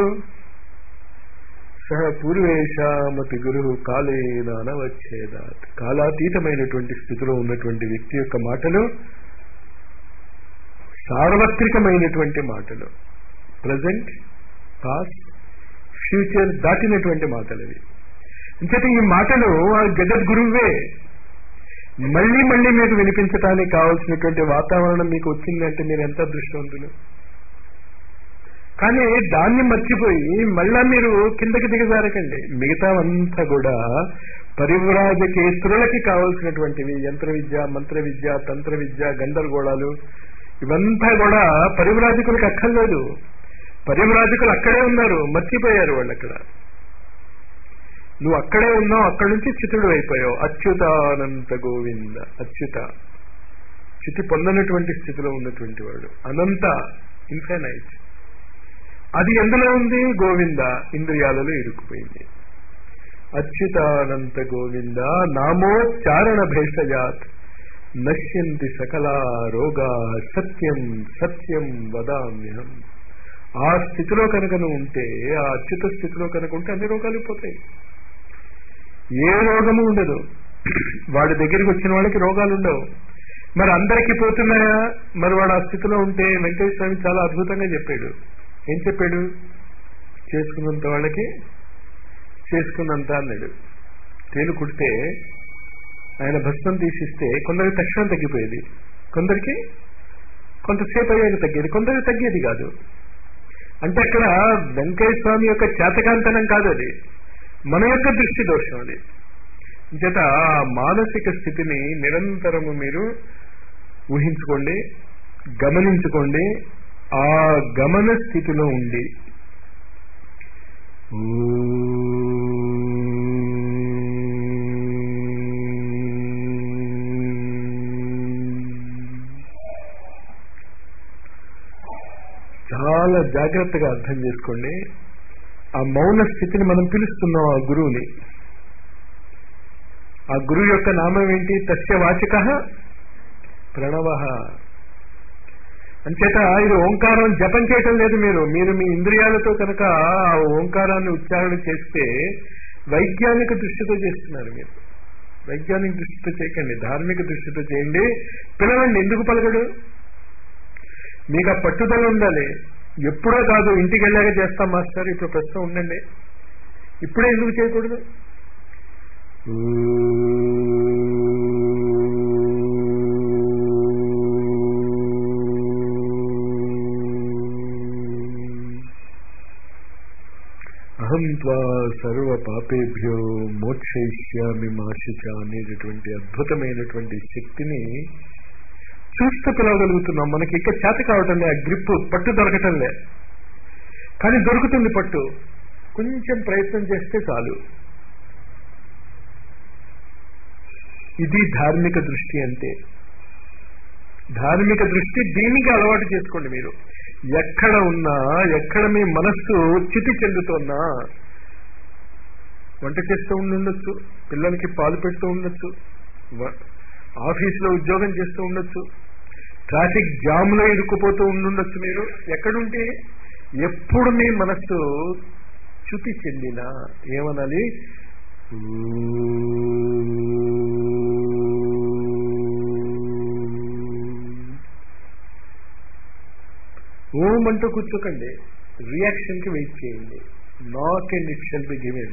సహ పూర్వేశామతి గురు కాలేన అనవచ్చేదాత్ కాలాతీతమైనటువంటి స్థితిలో ఉన్నటువంటి వ్యక్తి యొక్క మాటలు సార్వత్రికమైనటువంటి మాటలు ప్రజెంట్ పాస్ట్ ఫ్యూచర్ దాటినటువంటి మాటలు ఇవి అంచేత ఈ మాటలు ఆ జగద్గురువే మళ్ళీ మళ్ళీ మీకు వినిపించడానికి కావాల్సినటువంటి వాతావరణం మీకు వచ్చిందంటే మీరు ఎంత అదృష్టవంతులు కానీ దాన్ని మర్చిపోయి మళ్ళా మీరు కిందకి దిగజారకండి మిగతావంతా కూడా పరివ్రాజకేతులకి కావాల్సినటువంటివి యంత్ర విద్య మంత్ర విద్య తంత్ర విద్య గందరగోళాలు ఇవంతా కూడా పరివ్రాజకులకు అక్కర్లేదు పరివ్రాజకులు అక్కడే ఉన్నారు మర్చిపోయారు వాళ్ళు అక్కడ నువ్వు అక్కడే ఉన్నావు అక్కడి నుంచి చితుడు అయిపోయావు అచ్యుతానంత గోవింద అచ్యుత చితి పొందనటువంటి స్థితిలో ఉన్నటువంటి వాడు అనంత ఇన్ఫైనైట్ అది ఎందులో ఉంది గోవింద ఇంద్రియాలలో ఇరుక్కుపోయింది అచ్యుతానంత గోవింద నామోచ్చారణ భేషజాత్ నశ్యంతి సకల రోగా సత్యం సత్యం వదామ్యహం ఆ స్థితిలో కనుక నువ్వు ఉంటే ఆ అచ్యుత స్థితిలో కనుక ఉంటే అన్ని రోగాలు పోతాయి ఏ రోగము ఉండదు వాడి దగ్గరికి వచ్చిన వాళ్ళకి రోగాలు ఉండవు మరి అందరికీ పోతున్నాయా మరి వాడు ఆ స్థితిలో ఉంటే వెంకటేశ్వర స్వామి చాలా అద్భుతంగా చెప్పాడు ఏం చెప్పాడు చేసుకున్నంత వాళ్ళకి చేసుకున్నంత అన్నాడు తేలు కుడితే ఆయన భస్మం తీసిస్తే కొందరికి తక్షణం తగ్గిపోయేది కొందరికి కొంతసేపు అయ్యాక తగ్గేది కొందరికి తగ్గేది కాదు అంటే అక్కడ వెంకయ్య స్వామి యొక్క చేతకాంతనం కాదు అది మన యొక్క దృష్టి దోషం అది చేత ఆ మానసిక స్థితిని నిరంతరము మీరు ఊహించుకోండి గమనించుకోండి ఆ గమన స్థితిలో ఉండి చాలా జాగ్రత్తగా అర్థం చేసుకోండి ఆ మౌన స్థితిని మనం పిలుస్తున్నాం ఆ గురువుని ఆ గురువు యొక్క నామం ఏంటి తస్య వాచక ప్రణవ అంచేత ఇది ఓంకారం జపం చేయటం లేదు మీరు మీరు మీ ఇంద్రియాలతో కనుక ఆ ఓంకారాన్ని ఉచ్చారణ చేస్తే వైజ్ఞానిక దృష్టితో చేస్తున్నారు మీరు వైజ్ఞానిక దృష్టితో చేయకండి ధార్మిక దృష్టితో చేయండి పిల్లలండి ఎందుకు పలకడు మీకు ఆ పట్టుదల ఉండాలి ఎప్పుడో కాదు ఇంటికి వెళ్ళాక చేస్తాం మాస్టర్ ఇప్పుడు ప్రస్తుతం ఉండండి ఇప్పుడే ఎందుకు చేయకూడదు అహం త్వా సర్వ పాపేభ్యో మోక్షయిష్యామి మాషిచ అనేటటువంటి అద్భుతమైనటువంటి శక్తిని చూస్తూ పిలవగలుగుతున్నాం మనకి ఇంకా చేత కావటం లే ఆ గ్రిప్ పట్టు దొరకటం లే కానీ దొరుకుతుంది పట్టు కొంచెం ప్రయత్నం చేస్తే చాలు ఇది ధార్మిక దృష్టి అంటే ధార్మిక దృష్టి దీనికి అలవాటు చేసుకోండి మీరు ఎక్కడ ఉన్నా ఎక్కడ మీ మనస్సు చితి చెందుతున్నా వంట చేస్తూ ఉండుండొచ్చు పిల్లలకి పాలు పెడుతూ ఉండొచ్చు ఆఫీసులో ఉద్యోగం చేస్తూ ఉండొచ్చు ట్రాఫిక్ జామ్ లో ఇరుక్కుపోతూ ఉండుండొచ్చు మీరు ఎక్కడుంటే ఎప్పుడు మీ మనస్సు చ్యుతి చెందిన ఏమనాలి ఓం అంటూ కూర్చోకండి రియాక్షన్ కి వెయిట్ చేయండి knock and it shall be given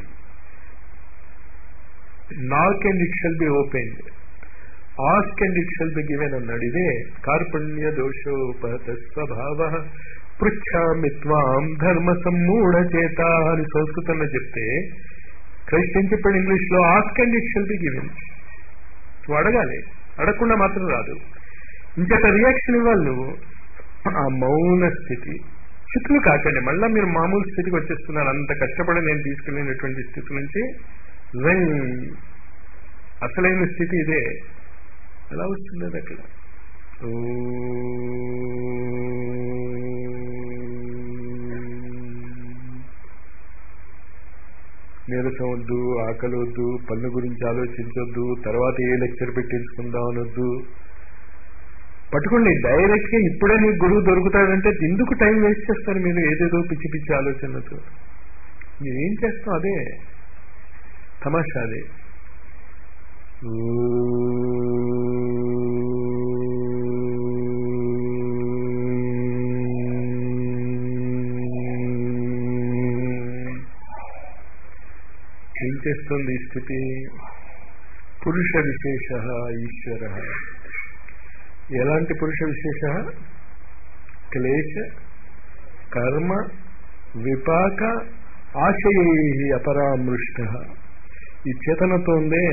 knock and it shall be open ask and it shall be given అన్నాడు ఇదే కార్పణ్య దోషోపహత స్వభావ పృచ్ఛామి త్వాం ధర్మ సమ్మూఢ చేత అని సంస్కృతంలో చెప్తే క్రైస్ట్ ఏం చెప్పాడు ఇంగ్లీష్ లో ask and it shall be given నువ్వు అడగాలి అడగకుండా మాత్రం రాదు ఇంకొక రియాక్షన్ ఇవ్వాలి నువ్వు ఆ మౌన స్థితి చిత్తులు కాకండి మళ్ళా మీరు మామూలు స్థితికి వచ్చేస్తున్నారు అంత కష్టపడి నేను తీసుకెళ్ళినటువంటి స్థితి నుంచి అసలైన స్థితి ఇదే ఎలా వస్తుంది అది అక్కడ నీరసం వద్దు ఆకలి వద్దు పన్ను గురించి ఆలోచించొద్దు తర్వాత ఏ లెక్చర్ పెట్టించుకుందాం అనొద్దు పట్టుకోండి డైరెక్ట్ గా ఇప్పుడే మీకు గురువు దొరుకుతాడంటే ఎందుకు టైం వేస్ట్ చేస్తారు మీరు ఏదేదో పిచ్చి పిచ్చి ఆలోచనలతో ఏం చేస్తాం అదే తమాషా అదే ఏం చేస్తుంది ఈ స్థితి పురుష విశేష ఈశ్వర ఎలాంటి పురుష విశేష క్లేశ కర్మ విపాక ఆశయై అపరామృష్ట ఈ చేతనతో ఉందే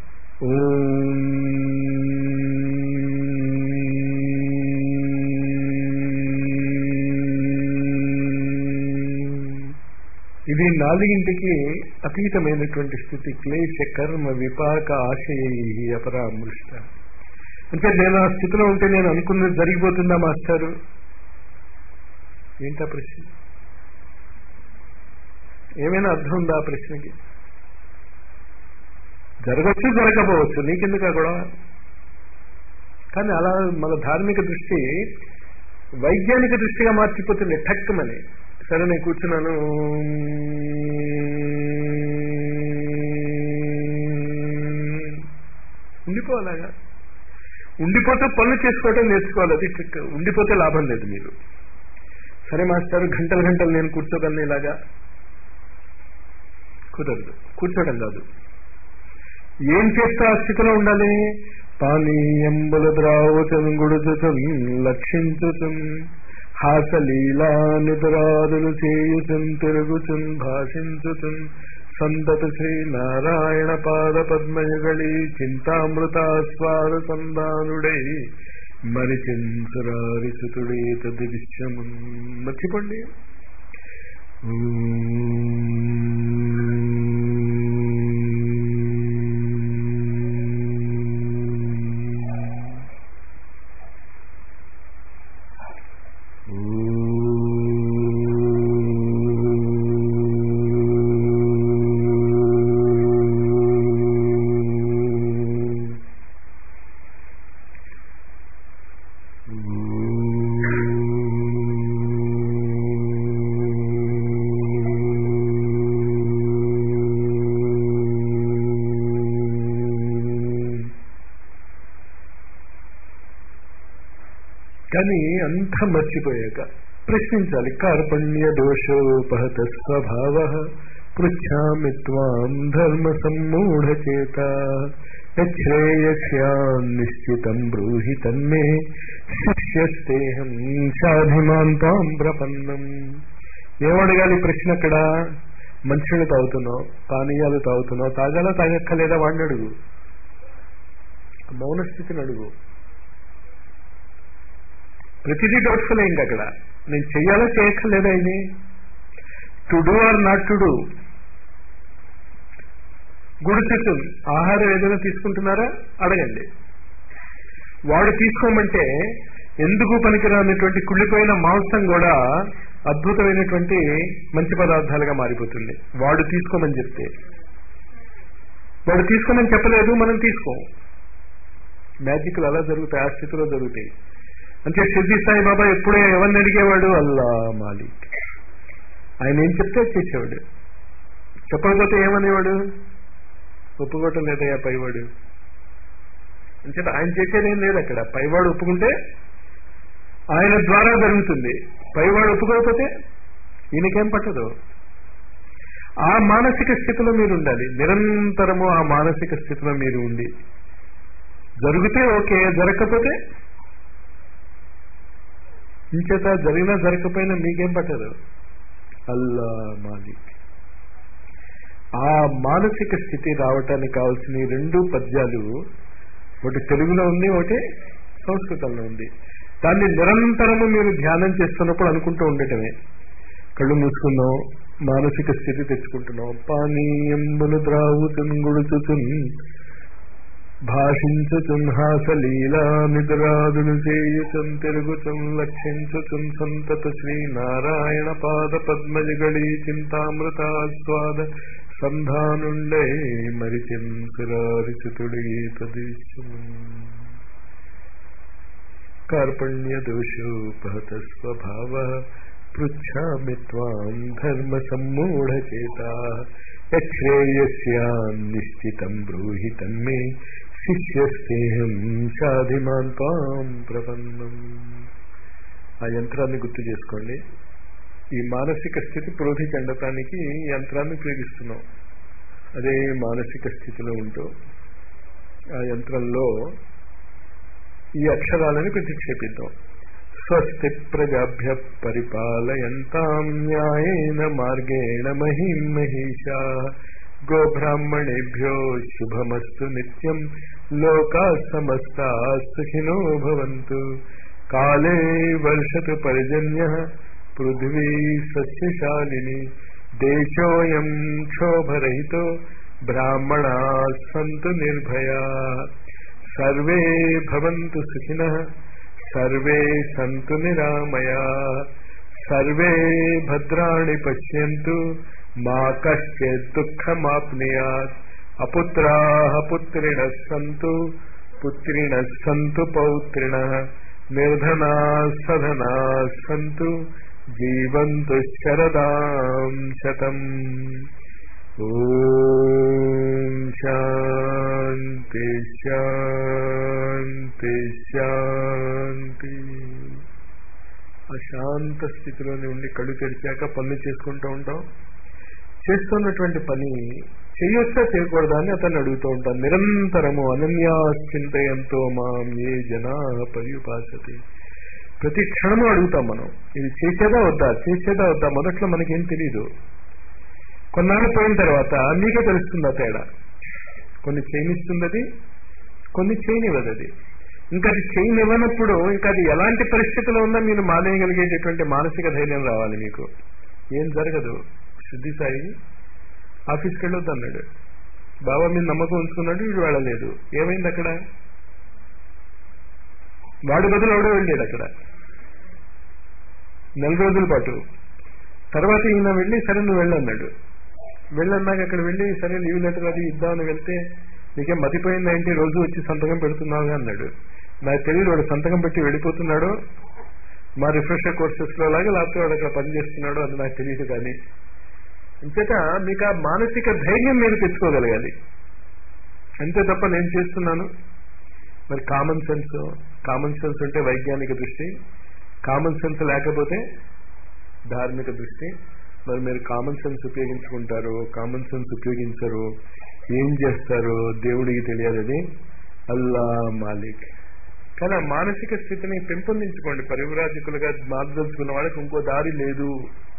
ఇది నాలుగింటికి అతీతమైనటువంటి స్థితి క్లేశ కర్మ విపాక ఆశయై అపరామృష్ట అంటే నేను ఆ స్థితిలో ఉంటే నేను అనుకున్నది జరిగిపోతుందా మాస్టారు ఏంటా ప్రశ్న ఏమైనా అర్థం ఉందా ఆ ప్రశ్నకి జరగచ్చు జరగకపోవచ్చు నీకెందుకు ఆ గొడవ కానీ అలా మన ధార్మిక దృష్టి వైజ్ఞానిక దృష్టిగా మార్చిపోతుంది ఠక్కమని సరే నేను కూర్చున్నాను ఉండిపోవాలాగా ఉండిపోతే పనులు చేసుకోవటం నేర్చుకోవాలి అది ట్రిక్ ఉండిపోతే లాభం లేదు మీరు సరే మాస్టర్ గంటలు గంటలు నేను కూర్చోగలను ఇలాగా కుదరదు కూర్చోవడం కాదు ఏం చేస్తే ఆ స్థితిలో ఉండాలి పానీయంబుల ద్రావుచన్ గుడుచుచున్ లక్షించుచున్ హాసలీలా నిదురాదులు చేయుచున్ తిరుగుచున్ భాషించుచున్ సంతత శ్రీ నారాయణ పాద పద్మయుగళి చింతామృతాస్వాద సందానుడై మరిచింసురారిసుతుడే తదిశ్యము మర్చిపోండి కానీ అంత మర్చిపోయాక ప్రశ్నించాలి కార్పణ్య దోషోపహత స్వభావ పృచ్ఛామి త్వాం ధర్మ సమ్మూఢచేత యశ్రేయస్యాం నిశ్చితం బ్రూహి తన్మే శిష్యస్తేహం సాధిమాన్ తాం ప్రపన్నం ఏమడగాలి ప్రశ్న అక్కడ మనుషులు తాగుతున్నావు పానీయాలు తాగుతున్నావు తాగాల తాగక్కలేదా వాడిని అడుగు మౌన స్థితిని అడుగు ప్రతిదీ డౌట్ఫుల్ అయింది అక్కడ నేను చెయ్యాలో చేయక్కర్లేదా ఇది to do or not to do గుడి చుట్టూ ఆహారం ఏదైనా తీసుకుంటున్నారా అడగండి వాడు తీసుకోమంటే ఎందుకు పనికిరానటువంటి కుళ్ళిపోయిన మాంసం కూడా అద్భుతమైనటువంటి మంచి పదార్థాలుగా మారిపోతుంది వాడు తీసుకోమని చెప్తే వాడు తీసుకోమని చెప్పలేదు మనం తీసుకోం మ్యాజిక్లు అలా జరుగుతాయి ఆ స్థితిలో జరుగుతాయి అంటే సిద్ధి సాయిబాబా ఎప్పుడే ఎవరిని అడిగేవాడు అల్లా మాలిక్ ఆయన ఏం చెప్తే చేసేవాడు చెప్పకపోతే ఏమనేవాడు ఒప్పుకోవటం లేదయ్యా పైవాడు అంచేత ఆయన చేసేదేం లేదు అక్కడ పైవాడు ఒప్పుకుంటే ఆయన ద్వారా జరుగుతుంది పైవాడు ఒప్పుకోకపోతే ఈయనకేం పట్టదు ఆ మానసిక స్థితిలో మీరు ఉండాలి నిరంతరము ఆ మానసిక స్థితిలో మీరు ఉండి జరిగితే ఓకే జరగకపోతే ఇంచేత జరిగినా జరగకపోయినా మీకేం పట్టదు అల్లా మాలిక్ ఆ మానసిక స్థితి రావటానికి కావాల్సిన ఈ రెండు పద్యాలు ఒకటి తెలుగులో ఉంది ఒకటి సంస్కృతంలో ఉంది దాన్ని నిరంతరము మీరు ధ్యానం చేస్తున్నప్పుడు అనుకుంటూ ఉండటమే కళ్ళు మూసుకుందాం మానసిక స్థితి తెచ్చుకుంటున్నాం పానీయంబును ద్రావుతున్ గుడుచుతున్ భాషించుచున్ హాసలీలా నిద్రాదులు చేయుచున్ తిరుగుచున్ లక్షించుచున్ సంతత శ్రీ నారాయణ పాద పద్మజగళి చింతామృతాస్వాద సంధానుండే మరిచిన్ సురారిచుతుడి తదీశ్వము కార్పణ్య దోషోపహత స్వభావ పృచ్ఛామి త్వాం ధర్మ సమ్మూఢచేత యశ్రేయస్యాం నిశ్చితం బ్రూహి తన్మే శిష్యస్తేహం సాధిమాన్ త్వాం ప్రపన్నం ఆ యంత్రాన్ని గుర్తు చేసుకోండి ఈ మానసిక స్థితి ప్రోధి చెందటానికి ఈ యంత్రాన్ని ఉపయోగిస్తున్నాం అదే మానసిక స్థితిలో ఉంటూ ఆ యంత్రంలో ఈ అక్షరాలను ప్రతిక్షేపిద్దాం స్వస్తి ప్రజాభ్య పరిపాలయంతాం న్యాయేన మార్గేణ మహిం మహిషా గోబ్రాహ్మణేభ్యో శుభమస్తు నిత్యం లోకా సమస్తా సుఖినో భవంతు కాలే వర్షతు పర్జన్య పృథ్వీ సస్యశాలిని దేశోయం క్షోభరహితో బ్రాహ్మణా సంతు నిర్భయా సర్వే భవంతు సుఖినః సర్వే సంతు నిరామయా సర్వే భద్రాణి పశ్యంతు మా కశ్చిత్ దుఃఖమాప్నుయాత్ అపుత్రాः పుత్రిణः సంతు పుత్రిణः సంతు పౌత్రిణः నిర్ధనాः సధనాः సంతు జీవంతు శరదాం శతం ఓం శాంతి శాంతి శాంతి అశాంత స్థితిలోనే ఉండి కళ్ళు తెరిచాక పనులు చేసుకుంటూ ఉంటాం చేస్తున్నటువంటి పని చేయొచ్చా చేయకూడదా అని అతన్ని అడుగుతూ ఉంటాను నిరంతరము అనన్యాశ్చింతయంతో మాం ఏ జనా పర్యుపాసతే ప్రతి క్షణము అడుగుతాం మనం ఇది చేసేదా వద్దా చేసేదా వద్దా మొదట్లో మనకేం తెలియదు కొన్నాళ్ళు పోయిన తర్వాత మీకే తెలుస్తుంది ఆ తేడా కొన్ని చేయనిస్తుంది అది కొన్ని చేయనివ్వదు అది ఇంకా అది చేయనివ్వనప్పుడు ఇంకా అది ఎలాంటి పరిస్థితిలో ఉన్నా మీరు మానేయగలిగేటటువంటి మానసిక ధైర్యం రావాలి మీకు ఏం జరగదు శుద్ధి సాయి ఆఫీస్కి వెళ్ళొద్దు అన్నాడు బాబా మీద నమ్మకం ఉంచుకున్నాడు వీడు వెళ్ళలేదు ఏమైంది అక్కడ వాడి బదులు ఎవడో వెళ్ళాడు అక్కడ నెల రోజుల పాటు తర్వాత ఈయన వెళ్ళి సరే నువ్వు వెళ్ళన్నాడు వెళ్ళన్నాక అక్కడ వెళ్ళి సరే లీవ్ లెటర్ అది ఇద్దామని వెళ్తే నీకేం మతిపోయిందా ఏంటి రోజు వచ్చి సంతకం పెడుతున్నావు అన్నాడు నాకు తెలియదు వాడు సంతకం పెట్టి వెళ్ళిపోతున్నాడు మా రిఫ్రెషర్ కోర్సెస్ లో లాగా లేకపోతే వాడు అక్కడ పని చేస్తున్నాడు అది నాకు తెలియదు కానీ అంచేత మీకు ఆ మానసిక ధైర్యం మీరు తెచ్చుకోగలగాలి అంతే తప్ప నేను చేస్తున్నాను మరి కామన్ సెన్స్ కామన్ సెన్స్ అంటే వైజ్ఞానిక దృష్టి కామన్ సెన్స్ లేకపోతే ధార్మిక దృష్టి మరి మీరు కామన్ సెన్స్ ఉపయోగించుకుంటారు కామన్ సెన్స్ ఉపయోగించరు ఏం చేస్తారు దేవుడికి తెలియదు అది అల్లా మాలిక్ కానీ ఆ మానసిక స్థితిని పెంపొందించుకోండి పరివరాజకులుగా మార్గదలుచుకున్న వాళ్ళకి ఇంకో దారి లేదు